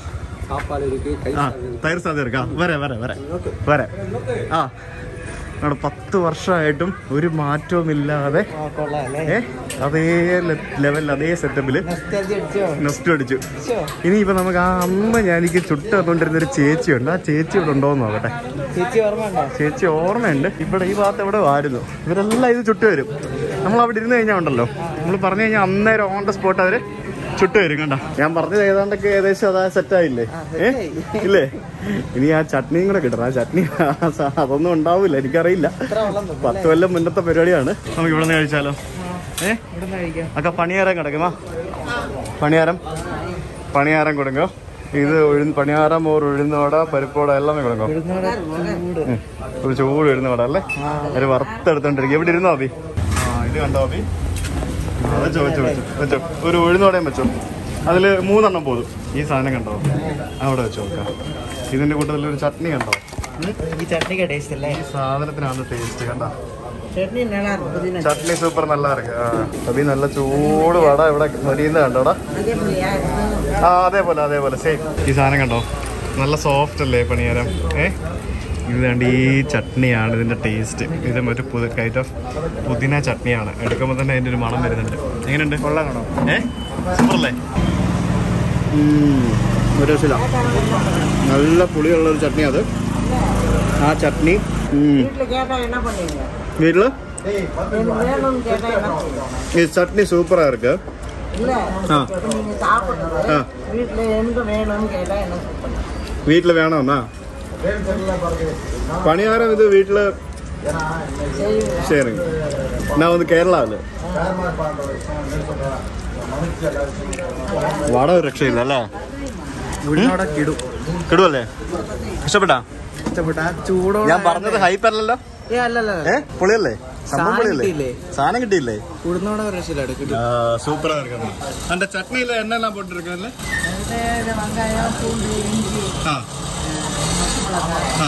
ആ തൈർ സാധ്യത വരെ വരെ വരെ വരെ ആ അവിടെ പത്ത് വർഷമായിട്ടും ഒരു മാറ്റവും ഇല്ലാതെ ആ കൊള്ളാല്ലേ ഏ അതേ ലെവലിൽ അതേ സെറ്റപ്പിൽ നെസ്റ്റൽജി അടിച്ചോ നെസ്റ്റ് അടിച്ചു ച്ചോ. ഇനിയിപ്പോ നമുക്ക് ആ അമ്മ ഞാൻ എനിക്ക് ചുട്ട് തന്നുകൊണ്ടിരുന്ന ഒരു ചേച്ചിയുണ്ട് ആ ചേച്ചി ഇവിടെ ഉണ്ടോ എന്ന് നോക്കട്ടെ ചേച്ചി ഓർമ്മ ഉണ്ടോ ചേച്ചി ഓർമ്മയുണ്ട് ഇവിടെ ഈ ഭാഗത്ത് എവിടെ ആയിരുന്നു ഇവരെല്ലാം ഇത് ചുട്ട് വരും നമ്മൾ അവിടെ ഇരുന്ന് കഴിഞ്ഞാൽ ഉണ്ടല്ലോ നമ്മൾ പറഞ്ഞു കഴിഞ്ഞാൽ അന്നേരം ഓൺ ദ സ്പോട്ട് അവര് ചുട്ട് വരും കണ്ട ഞാൻ പറഞ്ഞത് ഏതാണ്ടൊക്കെ ഏകദേശം അതാ സെറ്റ് ആയില്ലേ ആ, ഏ set ആയി. ഇല്ലേ ഇനി ആ ചട്നിയും കൂടെ കിട്ടണം ആ ചട്നി അതൊന്നും ഉണ്ടാവില്ല എനിക്കറിയില്ല ഇത്ര വെള്ളം തന്നു പത്ത് കൊല്ലം മുന്നത്തെ പരിപാടിയാണ് നമുക്ക് ഇവിടെ നിന്ന് കഴിച്ചാലോ ഏ ഇവിടെ നിന്ന് കഴിക്കാം അക്ക പണിയാരം കിടക്കുമാ പണിയാരം പണിയാരം കൊടുങ്ങോ ഇത് ഉഴുന്ന് പണിയാരം ഓർ ഉഴുന്നോട പരിപ്പോട എല്ലാം കൊടുങ്ങോ ഇവിടുന്നൂടെ ചൂട് ഉം. ഒരു ചൂട് ഇരുന്നോട അല്ലേ ഒരു വറുത്തെടുത്തോണ്ടിരിക്കും എവിടെ ഇരുന്നോ അബി ആ ഇത് കണ്ടോ അബി വെച്ചോ വെച്ചോ വെച്ചോ വെച്ചോ ഒരു ഉഴുന്നോടയും വെച്ചോ അതിൽ മൂന്നെണ്ണം പോതും ഈ സാധനം കണ്ടോ അവിടെ വെച്ചോ നോക്കാം ഇതിന്റെ കൂട്ടത്തിൽ ഒരു ചട്നി കണ്ടോ ഉം. ഈ ചട്നിക്ക് ടേസ്റ്റ് അല്ലേ ഈ സാധനത്തിനാണ് ടേസ്റ്റ് കണ്ടോ ചട്നി நல்லா இருக்கும் புதினா ചട്നി സൂപ്പർ നല്ല ഇருக்கு ആ അബി നല്ല ചൂട് വട ഇവിടെ മരിയുന്ന കണ്ടോടാ அதே மாதிரியா ആ അതേപോലെ അതേപോലെ സെയിം ഈ സാധനം കണ്ടോ നല്ല സോഫ്റ്റ് അല്ലേ പണിയാരം ഏ ഇത് വേണ്ട ഈ ചട്നിയാണ് ഇതിന്റെ ടേസ്റ്റ് ഇത് മറ്റു പുതു കൈറ്റ് ഓഫ് പുതിന ചട്നിയാണ് എടുക്കുമ്പോൾ തന്നെ അതിന്റെ ഒരു മണം വരുന്നുണ്ട് എങ്ങനെയുണ്ട് കൊള്ളാണോ ഏ സൂപ്പർ അല്ലേ ഒരു രക്ഷയില്ല നല്ല പുളിയുള്ള ഒരു ചട്നി അത് ആ ചട്നി வீட்டில் கேட்டால் என்ன பண்ணுவீங்க വീട്ടില് எனக்கு வேணும்னு கேட்டால் என்ன பண்ணுவீங்க ഈ ചട്നി സൂപ്പറാ இருக்கு இல்லை ആ இப்போ நீங்கள் சாப்பிட்றது ആ வீட்டில் எனக்கு வேணும்னு கேட்டால் என்ன பண்ணுவீங்க വീട്ടിൽ വേണമെന്നാ പണിയാരം ഇത് വീട്ടില് செய்வீங்க ശരി ഞാൻ ഒന്ന് കേരളാവില് വട ഒരു രക്ഷയില്ല അല്ലേ ഉഴുന്നോടെ കിടും കിടുവല്ലേ ഇഷ്ടപ്പെട്ടാ ഇഷ്ടപ്പെട്ട ആ ചൂടോടെ ഞാൻ പറഞ്ഞത് ഹൈപ്പ് അല്ലല്ലോ ഏ അല്ലല്ല ഏ പുളിയല്ലേ സംഭവം സാധനം പുളിയല്ലേ കിട്ടിയില്ലേ? സാധനം കിട്ടിയില്ലേ ഉഴുന്നോടെ ഒരു രക്ഷയില്ല കിടും சூப்பரா இருக்கு அந்த சட்னியில என்னெல்லாம் போட்டுருக்கல வெங்காயம் பூண்டு இஞ்சி ஆ ஆ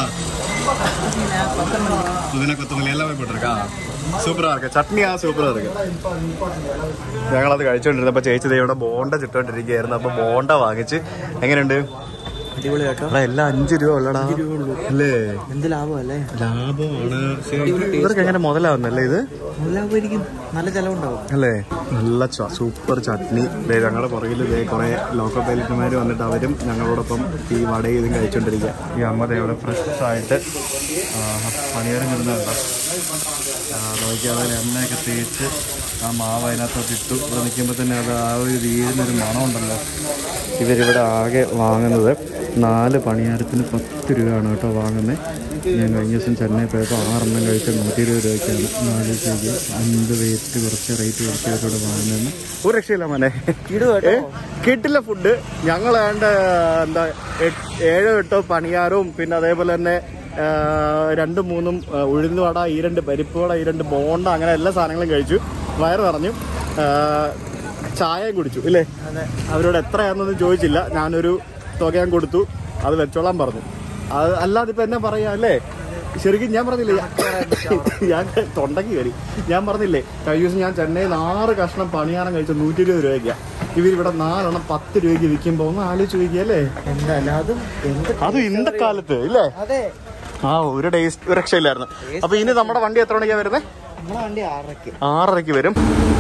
പുതിന കൊത്തമല്ലി എല്ലാമേ പോട്ടിരിക്കാ സൂപ്പറാ ഇருக்கு ചട്നിയാ സൂപ്പറാ ഇருக்கு ഞങ്ങളത് കഴിച്ചോണ്ടിരുന്നപ്പോ ചേച്ചി ദേ ഇവിടെ ബോണ്ട ചിട്ടോണ്ടിരിക്കുകയായിരുന്നു അപ്പൊ ബോണ്ട വാങ്ങിച്ച് എങ്ങനെയുണ്ട് അടിപൊളി കേട്ടോ എടാ എല്ലാം അഞ്ചു രൂപ ഉള്ളടാ അല്ലേ എന്ത് ലാഭമല്ലേ ലാഭമാണ് ഇവർക്ക് എങ്ങനെ മുതലാവുന്നല്ലേ ഇത് ലാഭമായിരിക്കും നല്ല ചെലവുണ്ടാവും അല്ലേ നല്ല ച- സൂപ്പർ ചട്നി ദേ ഞങ്ങളുടെ പുറകിൽ ദേ കുറെ ലോക്കൽ പൈലറ്റുമാർ വന്നിട്ട് അവരും ഞങ്ങളോടൊപ്പം ഈ വടയും ഇതും കഴിച്ചോണ്ടിരിക്കുക ഈ അമ്മ ദേ ഇവിടെ ഫ്രഷ് ആയിട്ട് പണിയാരം കിട്ടുന്നുണ്ടോ നോക്കിയാൽ അതിൽ എണ്ണയൊക്കെ തേച്ച് ആ മാവ് അതിനകത്തോട്ട് ഇട്ടു ഇവിടെ നിൽക്കുമ്പോൾ തന്നെ അത് ആ ഒരു വീടിനൊരു മണമുണ്ടല്ലോ ഇവരിവിടെ ആകെ വാങ്ങുന്നത് നാല് പണിയാരത്തിന് പത്ത് രൂപയാണ് കേട്ടോ വാങ്ങുന്നത് ഞാൻ കഴിഞ്ഞ ദിവസം ചെന്നൈ പോയപ്പോൾ ആറെണ്ണം കഴിച്ച നൂറ്റി ഇരുപത് രൂപയ്ക്കാണ് നാല് രൂപയ്ക്ക് അഞ്ച് റേറ്റ് കുറച്ച് റേറ്റ് കുറച്ച് ഇവരോട് വാങ്ങുന്നതെന്ന് ഒരു രക്ഷയില്ല മോനെ കിടു കേട്ടോ കിട്ടില്ല ഫുഡ് ഞങ്ങൾ വേണ്ട എന്താ എട്ട്- ഏഴോ എട്ടോ പണിയാരവും പിന്നെ അതേപോലെ തന്നെ ആ, രണ്ടും മൂന്നും ആ, ഉഴുന്നുവട ഈ രണ്ട് പരിപ്പ് വട ഈ രണ്ട് ബോണ്ട അങ്ങനെ എല്ലാ സാധനങ്ങളും കഴിച്ചു വയറ് പറഞ്ഞു ആ, ചായയും കുടിച്ചു ഇല്ലേ അവരോട് എത്രയാണെന്നൊന്നും ചോദിച്ചില്ല ഞാനൊരു തുക ഞാൻ കൊടുത്തു അത് വെച്ചോളാൻ പറഞ്ഞു അത് അല്ലാതെ ഇപ്പൊ എന്നാ പറയാ അല്ലേ ശരിക്കും ഞാൻ പറഞ്ഞില്ലേ ഞാൻ തൊണ്ടക്ക് കയറി ഞാൻ പറഞ്ഞില്ലേ കഴിഞ്ഞ ദിവസം ഞാൻ ചെന്നൈയിൽ നിന്ന് ആറ് കഷ്ണം പണിയാരം കഴിച്ച നൂറ്റി ഇരുപത് രൂപയ്ക്കാണ് ഇവരിവിടെ നാലെണ്ണം പത്ത് രൂപയ്ക്ക് വിൽക്കുമ്പോൾ ഒന്ന് ആലോചിച്ച് നോക്കിയല്ലേ എന്തായാലും അതും എന്ത് അതും ഇന്ന കാലത്ത് ഇല്ലേ അതെ ആ ഒരു ടേസ്റ്റ് ഒരു രക്ഷയില്ലായിരുന്നു അപ്പൊ ഇനി നമ്മുടെ വണ്ടി എത്ര മണിക്കാ വരുന്നത് നമ്മളെ വണ്ടി ആറരക്ക് ആറരയ്ക്ക് വരും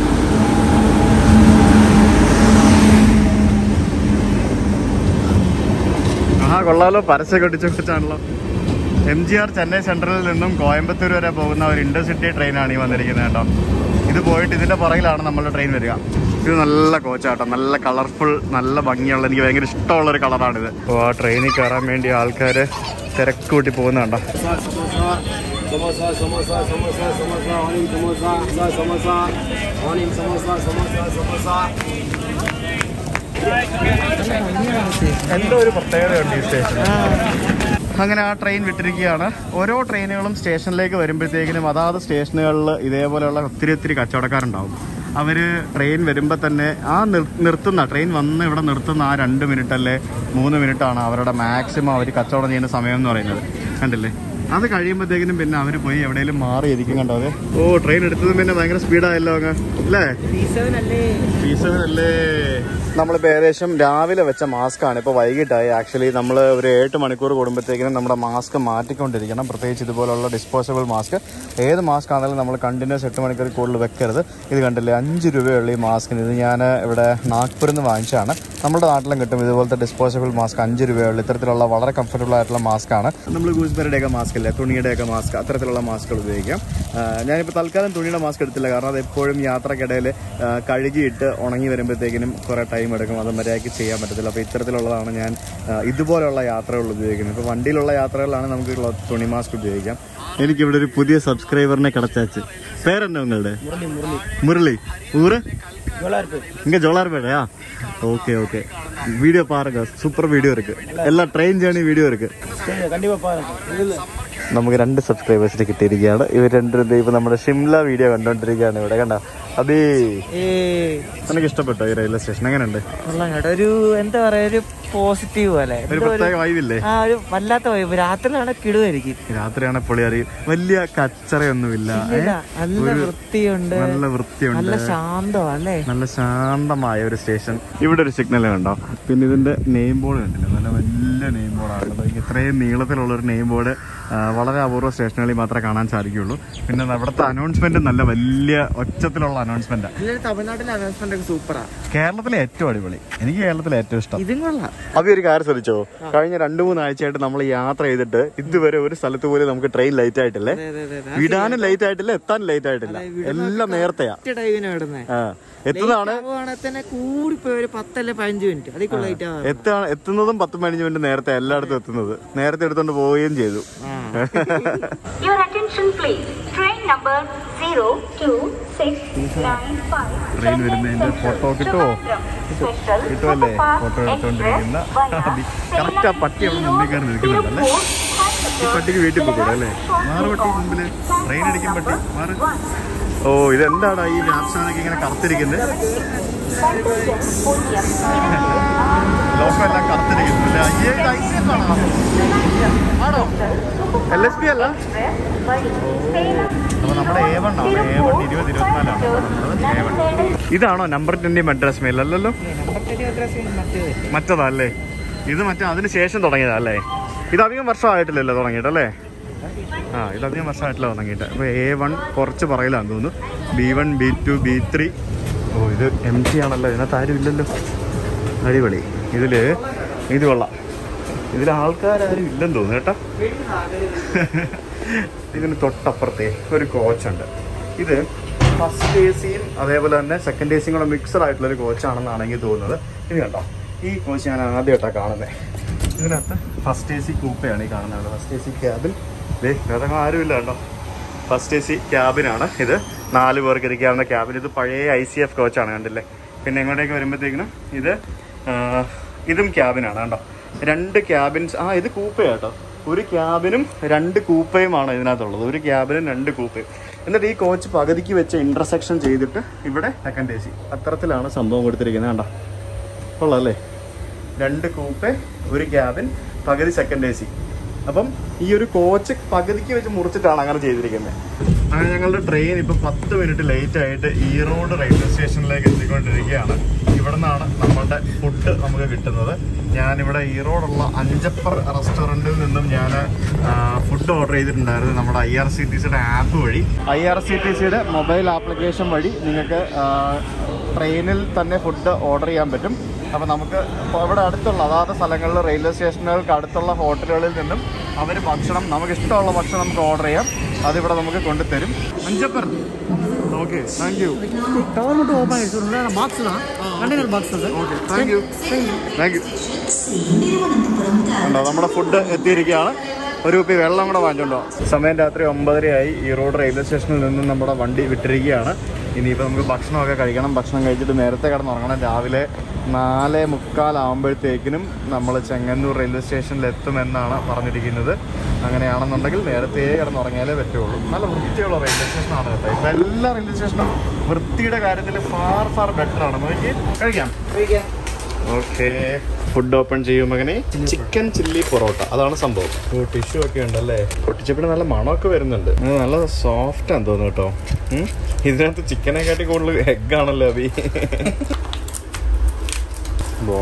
ആ കൊള്ളാലോ പരസ്യമൊക്കെ ഒട്ടിച്ചു വെച്ചാണല്ലോ എം ജി ആർ ചെന്നൈ സെൻട്രലിൽ നിന്നും കോയമ്പത്തൂർ വരെ പോകുന്ന ഒരു ഇന്റർസിറ്റി ട്രെയിനാണ് ഈ വന്നിരിക്കുന്നത് കേട്ടോ ഇത് പോയിട്ട് ഇതിന്റെ പുറകിലാണ് നമ്മളുടെ ട്രെയിൻ വരിക ഇത് നല്ല കോച്ചാട്ടോ നല്ല കളർഫുൾ നല്ല ഭംഗിയുള്ള എനിക്ക് ഭയങ്കര ഇഷ്ടമുള്ള ഒരു കളറാണിത് അപ്പോൾ ആ ട്രെയിനിൽ കയറാൻ വേണ്ടി ആൾക്കാർ തിരക്ക് കൂട്ടി പോകുന്നുണ്ടോ Samosa, samosa, samosa, samosa, morning samosa, sa samosa, morning samosa, samosa, samosa. എന്തോ ഒരു പ്രത്യേകതയുണ്ട് ഈ സ്റ്റേഷൻ അങ്ങനെ ആ ട്രെയിൻ വിട്ടിരിക്കുകയാണ് ഓരോ ട്രെയിനുകളും സ്റ്റേഷനിലേക്ക് വരുമ്പോഴത്തേക്കിനും അതാത് സ്റ്റേഷനുകളിൽ ഇതേപോലെയുള്ള ഒത്തിരി ഒത്തിരി കച്ചവടക്കാരുണ്ടാവും അവർ ട്രെയിൻ വരുമ്പോൾ തന്നെ ആ നിർ- നിർത്തുന്ന ട്രെയിൻ വന്ന് ഇവിടെ നിർത്തുന്ന ആ രണ്ട് മിനിറ്റ് അല്ലേ മൂന്ന് മിനിറ്റാണ് അവരുടെ മാക്സിമം അവർ കച്ചവടം ചെയ്യുന്ന സമയം എന്ന് പറയുന്നത് കണ്ടില്ലേ അത് കഴിയുമ്പോഴത്തേക്കിനും പിന്നെ അവർ പോയി എവിടെയെങ്കിലും മാറി ഇരിക്കും കണ്ടോ അതെ ഓ ട്രെയിൻ എടുത്തതും പിന്നെ ഭയങ്കര സ്പീഡായല്ലോ അങ്ങ് അല്ലേ അല്ലേ അല്ലേ നമ്മളിപ്പോൾ ഏകദേശം രാവിലെ വെച്ച മാസ്ക് ആണ് ഇപ്പോൾ വൈകിട്ടായി ആക്ച്വലി നമ്മൾ ഒരു എട്ട് മണിക്കൂർ കൂടുമ്പോഴത്തേക്കിനും നമ്മുടെ മാസ്ക് മാറ്റിക്കൊണ്ടിരിക്കണം പ്രത്യേകിച്ച് ഇതുപോലുള്ള ഡിസ്പോസബിൾ മാസ്ക് ഏത് മാസ്ക് ആണെങ്കിലും നമ്മൾ കണ്ടിന്യൂസ് എട്ട് മണിക്കൂർ കൂടുതൽ വെക്കരുത് ഇത് കണ്ടില്ലേ അഞ്ച് രൂപയുള്ള ഈ മാസ്കിന് ഇത് ഞാൻ ഇവിടെ നാഗ്പൂരിൽ നിന്ന് വാങ്ങിച്ചതാണ് നമ്മുടെ നാട്ടിലും കിട്ടും ഇതുപോലത്തെ ഡിസ്പോസബിൾ മാസ്ക് അഞ്ച് രൂപയുള്ള ഇത്തരത്തിലുള്ള വളരെ കംഫർട്ടബിൾ ആയിട്ടുള്ള മാസ്ക് ആണ് നമ്മൾ ഗൂസ്ബെറിയുടെയൊക്കെ മാസ്ക് ഇല്ലേ തുണിയുടെയൊക്കെ മാസ്ക് അത്തരത്തിലുള്ള മാസ്കുകൾ ഉപയോഗിക്കാം ആ, ഞാനിപ്പോൾ തൽക്കാലം തുണിയുടെ മാസ്ക് എടുത്തില്ല കാരണം അത് എപ്പോഴും യാത്രക്കിടയിൽ ആ, കഴുകിയിട്ട് ഉണങ്ങി വരുമ്പോഴത്തേക്കിനും കുറേ ടൈം എടുക്കും അത് മര്യാദയ്ക്ക് ചെയ്യാൻ പറ്റത്തില്ല അപ്പോൾ ഇത്തരത്തിലുള്ളതാണ് ഞാൻ ആ, ഇതുപോലുള്ള യാത്രകൾ ഉപയോഗിക്കുന്നത് ഇപ്പോൾ വണ്ടിയിലുള്ള യാത്രകളിലാണ് നമുക്ക് ഉള്ള തുണി മാസ്ക് ഉപയോഗിക്കാം എനിക്കിവിടെ ഒരു പുതിയ സബ്സ്ക്രൈബറിനെ കിടച്ചാച്ച് പേരെന്നാ ഉങ്ങളുടെ മുരളി ഊര് இங்க ஜோலார்பேட்டையா ஓகே ஓகே வீடியோ பாருங்க சூப்பர் வீடியோ இருக்கு எல்லாம் ட்ரெயின் ஜேர்ണി വീഡിയോ இருக்கு കണ്ടിപ്പാ പാരുங்க നമുക്ക് രണ്ട് സബ്സ്ക്രൈബേഴ്സിന് കിട്ടിയിരിക്കുകയാണ് ഇവർ രണ്ടുപേരും ദേ ഇപ്പൊ നമ്മുടെ ഷിംല വീഡിയോ കണ്ടോണ്ടിരിക്കുകയാണ് ഇവിടെ കണ്ട അതേ ഏയ് എനിക്ക് ഇഷ്ടപ്പെട്ടോ ഈ റെയിൽവേ സ്റ്റേഷൻ എങ്ങനെയുണ്ട് കൊള്ളാം കേട്ടോ ഒരു എന്താ പറയാ ഒരു പോസിറ്റീവ് പോലെ ഒരു എന്തോ ഒരു പ്രത്യേക വൈബില്ലേ ആ ഒരു വല്ലാത്ത വൈബ് രാത്രിയിലാണ് കിടുവായിരിക്കും രാത്രിയാണ് പൊളി അറിയും വലിയ കച്ചറയൊന്നുമില്ല ഏ? ഇല്ല, നല്ല വൃത്തിയുണ്ട് നല്ല വൃത്തിയുണ്ട് നല്ല ശാന്തമാ അല്ലേ നല്ല ശാന്തമായ ഒരു സ്റ്റേഷൻ ഇവിടെ ഒരു സിഗ്നൽ കണ്ടോ പിന്നെ ഇതിന്റെ നെയിം ബോർഡ് കണ്ടില്ല നല്ല വലിയ നെയിം ബോർഡാണ് കേട്ടോ ഇത്രയും നീളത്തിലുള്ള ഒരു നെയിം ബോർഡ് വളരെ അപൂർവ സ്റ്റേഷനുകളിൽ മാത്രമേ കാണാൻ സാധിക്കുള്ളൂ പിന്നെ അവിടുത്തെ അനൗൺസ്മെന്റ് നല്ല വലിയ ഒച്ചത്തിലുള്ള അനൗൺസ്മെന്റ് ഇതിൽ തമിഴ്നാട്ടിലെ അനൗൺസ്മെന്റ് ഒക്കെ സൂപ്പറാ കേരളത്തിലെ ഏറ്റവും അടിപൊളി എനിക്ക് കേരളത്തിലെ ഏറ്റവും ഇഷ്ടം ഇതും കൊള്ളാം അപ്പൊ ഒരു കാര്യം ശ്രദ്ധിച്ചോ കഴിഞ്ഞ രണ്ടു മൂന്ന് ആഴ്ചയായിട്ട് നമ്മൾ യാത്ര ചെയ്തിട്ട് ഇതുവരെ ഒരു സ്ഥലത്ത് പോലും നമുക്ക് ട്രെയിൻ ലേറ്റ് ആയിട്ടില്ലേ അതെ അതെ അതെ വിടാനും ലേറ്റ് ആയിട്ടില്ല എത്താനും ലേറ്റ് ആയിട്ടില്ല എല്ലാം നേരത്തെയാ ഒറ്റ ടൈമിന് വിടുന്നേ ആ എത്തുന്നതാണ് ആവുകയാണെങ്കിൽ തന്നെ കൂടിപ്പോയി ഒരു പത്തല്ല പതിനഞ്ച് മിനിറ്റ് അതിൽ കൊള്ളായിട്ട് എത്താണ് എത്തുന്നതും പത്തും പതിനഞ്ച് മിനിറ്റ് നേരത്തെ എല്ലായിടത്തും എത്തുന്നത് നേരത്തെ എടുത്തോണ്ട് പോവുകയും ചെയ്തു Your attention please. Train number 02695. Train വരുന്നതിന്റെ ഫോട്ടോ കിട്ടുമോ കിട്ടുമല്ലേ ഫോട്ടോ എടുത്തോണ്ടിരിക്കുന്ന കറക്റ്റ് ആ പട്ടി അവിടെ മുമ്പിൽ കയറി നിൽക്കുന്നുണ്ടല്ലേ ഈ പട്ടിക്ക് വീട്ടിൽ പോകൂടെ അല്ലേ മാറ് പട്ടി മുമ്പില് ട്രെയിൻ അടിക്കും പട്ടി മാറ് ഓ ഇതെന്താണ് ഈ വ്യാപ്സാനൊക്കെ ഇങ്ങനെ കറുത്തിരിക്കുന്നത് ലോകം എല്ലാം കറുത്തിരിക്കുന്നു അല്ലേ അയ്യേ ഇത് ICF ആണോ? ആണോ എൽ എസ് പി അല്ല അപ്പൊ നമ്മുടെ എ വൺ ആണ് എ വൺ ഇരുപത് ഇരുപത്തിനാലാണ് എ വൺ ഇതാണോ നമ്പർ ട്വന്റി മദ്രാസ് മെയിൽ അല്ലല്ലോ മറ്റേ മറ്റതാ അല്ലേ ഇത് മറ്റേ അതിന് ശേഷം തുടങ്ങിയതാ അല്ലേ ഇത് അധികം വർഷമായിട്ടില്ലല്ലോ തുടങ്ങിയിട്ടല്ലേ ആ ഇത് അധികം വർഷമായിട്ടില്ല തുടങ്ങിയിട്ട് അപ്പോൾ എ വൺ കുറച്ച് പറയലാന്ന് തോന്നുന്നു B one B two B three ഓ ഇത് എം ടി ആണല്ലോ ഇതിനകത്ത് ആരും ഇല്ലല്ലോ അടിപൊളി ഇതിൽ ഇത് കൊള്ളാം ഇതിൽ ആൾക്കാരും ഇല്ലെന്ന് തോന്നുന്നു കേട്ടോ ഇതിന് തൊട്ടപ്പുറത്തെ ഒരു കോച്ചുണ്ട് ഇത് ഫസ്റ്റ് എ സിയും അതേപോലെ തന്നെ സെക്കൻഡ് എ സിയും കൂടെ മിക്സഡ് ആയിട്ടുള്ള ഒരു കോച്ചാണെന്നാണ് എനിക്ക് തോന്നുന്നത് ഇത് കണ്ടോ ഈ കോച്ച് ഞാൻ ആദ്യമായിട്ടാണ് കാണുന്നത് ഇതിനകത്ത് ഫസ്റ്റ് എ സി കൂപ്പയാണ് ഈ കാണുന്നത് ഫസ്റ്റ് എ സി ക്യാബിൻ ദേ വേറെ ആരുമില്ല കേട്ടോ ഫസ്റ്റ് എ സി ക്യാബിനാണ് ഇത് നാല് പേർക്ക് ഇരിക്കാവുന്ന ക്യാബിൻ ഇത് പഴയ ഐ സി എഫ് കോച്ചാണ് കണ്ടില്ലേ പിന്നെ എങ്ങോട്ടേക്ക് വരുമ്പോഴത്തേക്കിനും ഇത് ആ, ഇതും ക്യാബിനാണ് കണ്ടോ രണ്ട് ക്യാബിൻസ് ആ ഇത് കൂപ്പയാട്ടോ ഒരു ക്യാബിനും രണ്ട് കൂപ്പയുമാണ് ഇതിനകത്തുള്ളത് ഒരു ക്യാബിനും രണ്ട് കൂപ്പയും എന്നിട്ട് ഈ കോച്ച് പകുതിക്ക് വെച്ച് ഇന്റർസെക്ഷൻ ചെയ്തിട്ട് ഇവിടെ സെക്കൻഡ് എ സി അത്തരത്തിലാണ് സംഭവം കൊടുത്തിരിക്കുന്നത് കണ്ടോ കൊള്ളാം അല്ലേ രണ്ട് കൂപ്പെ ഒരു ക്യാബിൻ പകുതി സെക്കൻഡ് എ സി അപ്പം ഈ ഒരു കോച്ച് പകുതിക്ക് വെച്ച് മുറിച്ചിട്ടാണ് അങ്ങനെ ചെയ്തിരിക്കുന്നത് അങ്ങനെ ഞങ്ങളുടെ ട്രെയിൻ ഇപ്പൊ പത്ത് മിനിറ്റ് ലേറ്റ് ആയിട്ട് ഈറോഡ് റെയിൽവേ സ്റ്റേഷനിലേക്ക് എത്തിക്കൊണ്ടിരിക്കുകയാണ് ഇവിടെ നിന്നാണ് നമ്മളുടെ ഫുഡ് നമുക്ക് കിട്ടുന്നത് ഞാനിവിടെ ഈറോഡുള്ള അഞ്ചപ്പർ റെസ്റ്റോറൻറ്റിൽ നിന്നും ഞാൻ ഫുഡ് ഓർഡർ ചെയ്തിട്ടുണ്ടായിരുന്നു നമ്മുടെ ഐ ആർ സി ടി സിയുടെ ആപ്പ് വഴി ഐ ആർ സി ടി സിയുടെ മൊബൈൽ ആപ്ലിക്കേഷൻ വഴി നിങ്ങൾക്ക് ട്രെയിനിൽ തന്നെ ഫുഡ് ഓർഡർ ചെയ്യാൻ പറ്റും അപ്പോൾ നമുക്ക് ഇപ്പോൾ ഇവിടെ അടുത്തുള്ള അതാത് സ്ഥലങ്ങളിൽ റെയിൽവേ സ്റ്റേഷനുകൾക്ക് അടുത്തുള്ള ഹോട്ടലുകളിൽ നിന്നും അവർ ഭക്ഷണം നമുക്ക് ഇഷ്ടമുള്ള ഭക്ഷണം നമുക്ക് ഓർഡർ ചെയ്യാം അതിവിടെ നമുക്ക് കൊണ്ടുതരും അഞ്ചപ്പർ ഓക്കെ താങ്ക് യു ಕವರ್ மட்டும் ಓಪನ್ ಆಗಿ ಬಾಕ್ಸ್ ಕಂಟೈನರ್ ಬಾಕ್ಸ್ ಅದು okay thank you thank you ഉണ്ടോ നമ്മുടെ ഫുഡ് എത്തിയിരിക്കുകയാണ് ഒരു കുപ്പി വെള്ളം കൂടെ വാങ്ങിച്ചോണ്ടോ സമയം രാത്രി ഒമ്പതരയായി ഈ റോഡ് റെയിൽവേ സ്റ്റേഷനിൽ നിന്ന് നമ്മുടെ വണ്ടി വിട്ടിരിക്കുകയാണ് ഇനിയിപ്പോൾ നമുക്ക് ഭക്ഷണമൊക്കെ കഴിക്കണം ഭക്ഷണം കഴിച്ചിട്ട് നേരത്തെ കിടന്നുറങ്ങണം രാവിലെ നാല് മുക്കാലാകുമ്പോഴത്തേക്കിനും നമ്മൾ ചെങ്ങന്നൂർ റെയിൽവേ സ്റ്റേഷനിൽ എത്തുമെന്നാണ് പറഞ്ഞിരിക്കുന്നത് അങ്ങനെയാണെന്നുണ്ടെങ്കിൽ നേരത്തെ കിടന്നുറങ്ങിയാലേ പറ്റുള്ളൂ നല്ല വൃത്തിയുള്ള റെയിൽവേ സ്റ്റേഷനാണ് കേട്ടോ ഇപ്പം എല്ലാ റെയിൽവേ സ്റ്റേഷനും വൃത്തിയുടെ കാര്യത്തിൽ ഫാർ ഫാർ ബെറ്റർ ആണ് നോക്കി കഴിക്കാം ഓക്കെ ഫുഡ് ഓപ്പൺ ചെയ്യും മകനെ ചിക്കൻ ചില്ലി പൊറോട്ട അതാണ് സംഭവം ഓ ടിഷ്യൂ ഒക്കെ ഉണ്ടല്ലേ പൊട്ടിച്ചപ്പിന് നല്ല മണമൊക്കെ വരുന്നുണ്ട് ഇത് നല്ല സോഫ്റ്റ് ആണെന്ന് തോന്നുന്നു കേട്ടോ ഉം. ഇതിനകത്ത് ചിക്കനെ കാട്ടി കൂടുതൽ എഗ് ആണല്ലോ അബി ബോ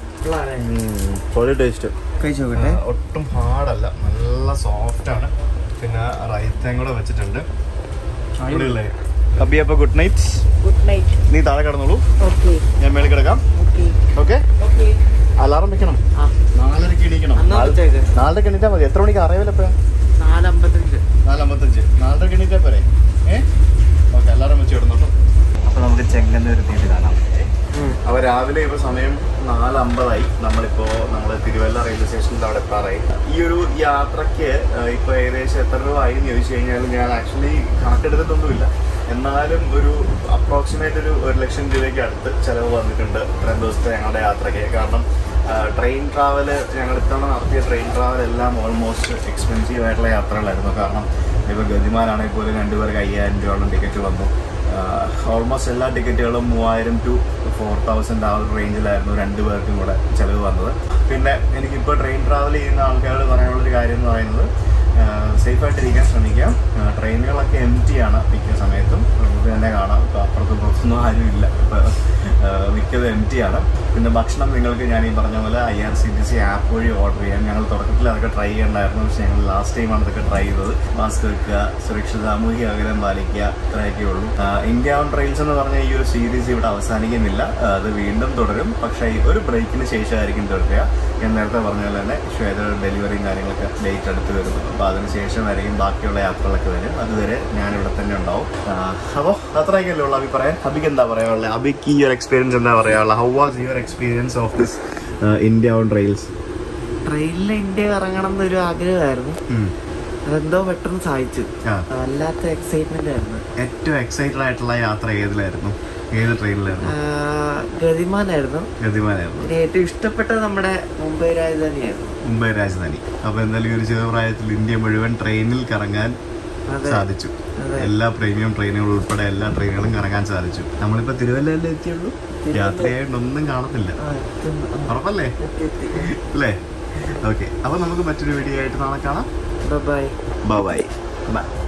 ഒരു ടേസ്റ്റ് കഴിച്ചു നോക്കട്ടെ ഒട്ടും ഹാർഡല്ല നല്ല സോഫ്റ്റ് ആണ് പിന്നെ റൈത്തയും കൂടെ വെച്ചിട്ടുണ്ട് അടിപൊളിയല്ലേ അബി അപ്പൊ ഗുഡ് നൈറ്റ് ഗുഡ് നൈറ്റ് നീ താഴെ കിടന്നോളൂ ഓക്കെ ഞാൻ മേളിൽ കിടക്കാം ഓക്കെ ഓക്കെ ഓക്കെ അലാറം വെക്കണം ആ നാലരക്ക് എണീക്കണം അന്നാ വെച്ചേക്ക്. നാലരക്ക് എണീറ്റാ മതി എത്ര മണിക്ക് അറിയാമല്ലോ എപ്പോഴാ നാലമ്പത്തഞ്ച് നാലമ്പത്തഞ്ച് നാലരക്ക് എണീറ്റാ പോരെ ഏ ഓക്കെ അലാറം വെച്ച് കിടന്നോട്ടോ അപ്പൊ നമുക്ക് ചെങ്ങന്നൂർ എത്തിയിട്ട് കാണാം അപ്പോൾ രാവിലെ ഇപ്പോൾ സമയം നാലമ്പതായി നമ്മളിപ്പോൾ നമ്മൾ തിരുവല്ല റെയിൽവേ സ്റ്റേഷനിൽ അവിടെ എത്താറായി ഈ ഒരു യാത്രയ്ക്ക് ഇപ്പോൾ ഏകദേശം എത്ര രൂപ ആയി എന്ന് ചോദിച്ചു കഴിഞ്ഞാൽ ഞാൻ ആക്ച്വലി കണക്കെടുത്തിട്ടൊന്നുമില്ല എന്നാലും ഒരു അപ്രോക്സിമേറ്റ് ഒരു ഒരു ലക്ഷം രൂപയ്ക്ക് അടുത്ത് ചിലവ് വന്നിട്ടുണ്ട് ഇത്രയും ദിവസത്തെ ഞങ്ങളുടെ യാത്രയ്ക്ക് കാരണം ട്രെയിൻ ട്രാവൽ ഞങ്ങൾ ഇത്തവണ നടത്തിയ ട്രെയിൻ ട്രാവൽ എല്ലാം ഓൾമോസ്റ്റ് എക്സ്പെൻസീവ് ആയിട്ടുള്ള യാത്രകളായിരുന്നു കാരണം ഇപ്പോൾ ഗതിമാനാണെങ്കിൽ പോലും രണ്ടുപേർക്ക് അയ്യായിരം രൂപയോളം ടിക്കറ്റ് വന്നു ഓൾമോസ്റ്റ് എല്ലാ ടിക്കറ്റുകളും മൂവായിരം ടു ഫോർ തൗസൻഡ് ആ ഒരു റേഞ്ചിലായിരുന്നു രണ്ട് പേർക്കും കൂടെ ചിലവ് വന്നത് പിന്നെ എനിക്കിപ്പോൾ ട്രെയിൻ ട്രാവൽ ചെയ്യുന്ന ആൾക്കാരോട് പറയാനുള്ളൊരു കാര്യം എന്ന് പറയുന്നത് സേഫായിട്ടിരിക്കാൻ ശ്രമിക്കാം ആ, ട്രെയിനുകളൊക്കെ എം ടി ആണ് മിക്ക സമയത്തും നമുക്ക് തന്നെ കാണാം ഇപ്പോൾ അപ്പുറത്തും പുറത്തൊന്നും ആരുമില്ല ഇപ്പോൾ മിക്കത് എം ടി ആണ് പിന്നെ ഭക്ഷണം നിങ്ങൾക്ക് ഞാൻ ഈ പറഞ്ഞ പോലെ I R C T C app വഴി ഓർഡർ ചെയ്യാം ഞങ്ങൾ തുടക്കത്തിൽ അതൊക്കെ ട്രൈ ചെയ്യണ്ടായിരുന്നു പക്ഷേ ഞങ്ങൾ ലാസ്റ്റ് ടൈമാണ് ഇതൊക്കെ ട്രൈ ചെയ്തത് മാസ്ക് വെക്കുക സുരക്ഷിത സാമൂഹിക അകലം പാലിക്കുക ഇത്രയൊക്കെ ഉള്ളൂ ആ, ഇന്ത്യ ഓൺ ട്രെയിൽസ് എന്ന് പറഞ്ഞ ഈ ഒരു സീരീസ് ഇവിടെ അവസാനിക്കുന്നില്ല ആ, അത് വീണ്ടും തുടരും പക്ഷേ ഈ ഒരു ബ്രേക്കിന് ശേഷമായിരിക്കും തുടരുക ഞാൻ നേരത്തെ പറഞ്ഞ പോലെ തന്നെ ശ്വേത ഡെലിവറിയും കാര്യങ്ങളൊക്കെ ഡേറ്റ് അടുത്ത് വരുന്നു അപ്പോൾ അതിന് ശേഷമായിരിക്കും ബാക്കിയുള്ള യാത്രകളൊക്കെ വരും അതുവരെ ഞാൻ ഇവിടെ തന്നെ ഉണ്ടാവും അപ്പോൾ അത്രയൊക്കെയല്ലേ ഉള്ളൂ അഭി പറയാൻ അബിക്ക് എന്താ പറയാനുള്ളത് അബിക്ക് ഈ ഒരു എക്സ്പീരിയൻസ് എന്താ പറയാനുള്ളത് how was your experience of this India on trails ട്രെയിനിൽ ഇന്ത്യ ഇറങ്ങണം എന്നൊരു ആഗ്രഹമായിരുന്നു അതെന്തോ പെട്ടെന്ന് സാധിച്ചു ആ വല്ലാത്ത എക്സൈറ്റ്മെന്റ് ആയിരുന്നു ഏറ്റവും എക്സൈറ്റഡ് ആയിട്ടുള്ള യാത്ര ഏതിലായിരുന്നു ഏത് ട്രെയിനിലായിരുന്നു ആ, ഗതിമാനായിരുന്നു ഗതിമാനായിരുന്നു പിന്നെ ഏറ്റവും ഇഷ്ടപ്പെട്ടത് നമ്മുടെ മുംബൈ രാജധാനിയായിരുന്നു മുംബൈ രാജധാനി അപ്പൊ എന്തായാലും ഈ ഒരു ചെറുപ്രായത്തിൽ ഇന്ത്യ മുഴുവൻ ട്രെയിനിൽ കറങ്ങാൻ അതെ. സാധിച്ചു അതെ. എല്ലാ പ്രീമിയം ട്രെയിനുകൾ ഉൾപ്പെടെ എല്ലാ ട്രെയിനുകളും കറങ്ങാൻ സാധിച്ചു നമ്മളിപ്പോ തിരുവല്ലയിലേ എത്തിയുള്ളൂ യാത്രയായിട്ട് ഒന്നും കാണത്തില്ല ആ, എത്തുന്നു. ആ, ഉറപ്പല്ലേ എത്തി, എത്തി. അല്ലേ ഓക്കെ അപ്പൊ നമുക്ക് മറ്റൊരു വീഡിയോ ആയിട്ട് നാളെ കാണാം Bye bye. Bye bye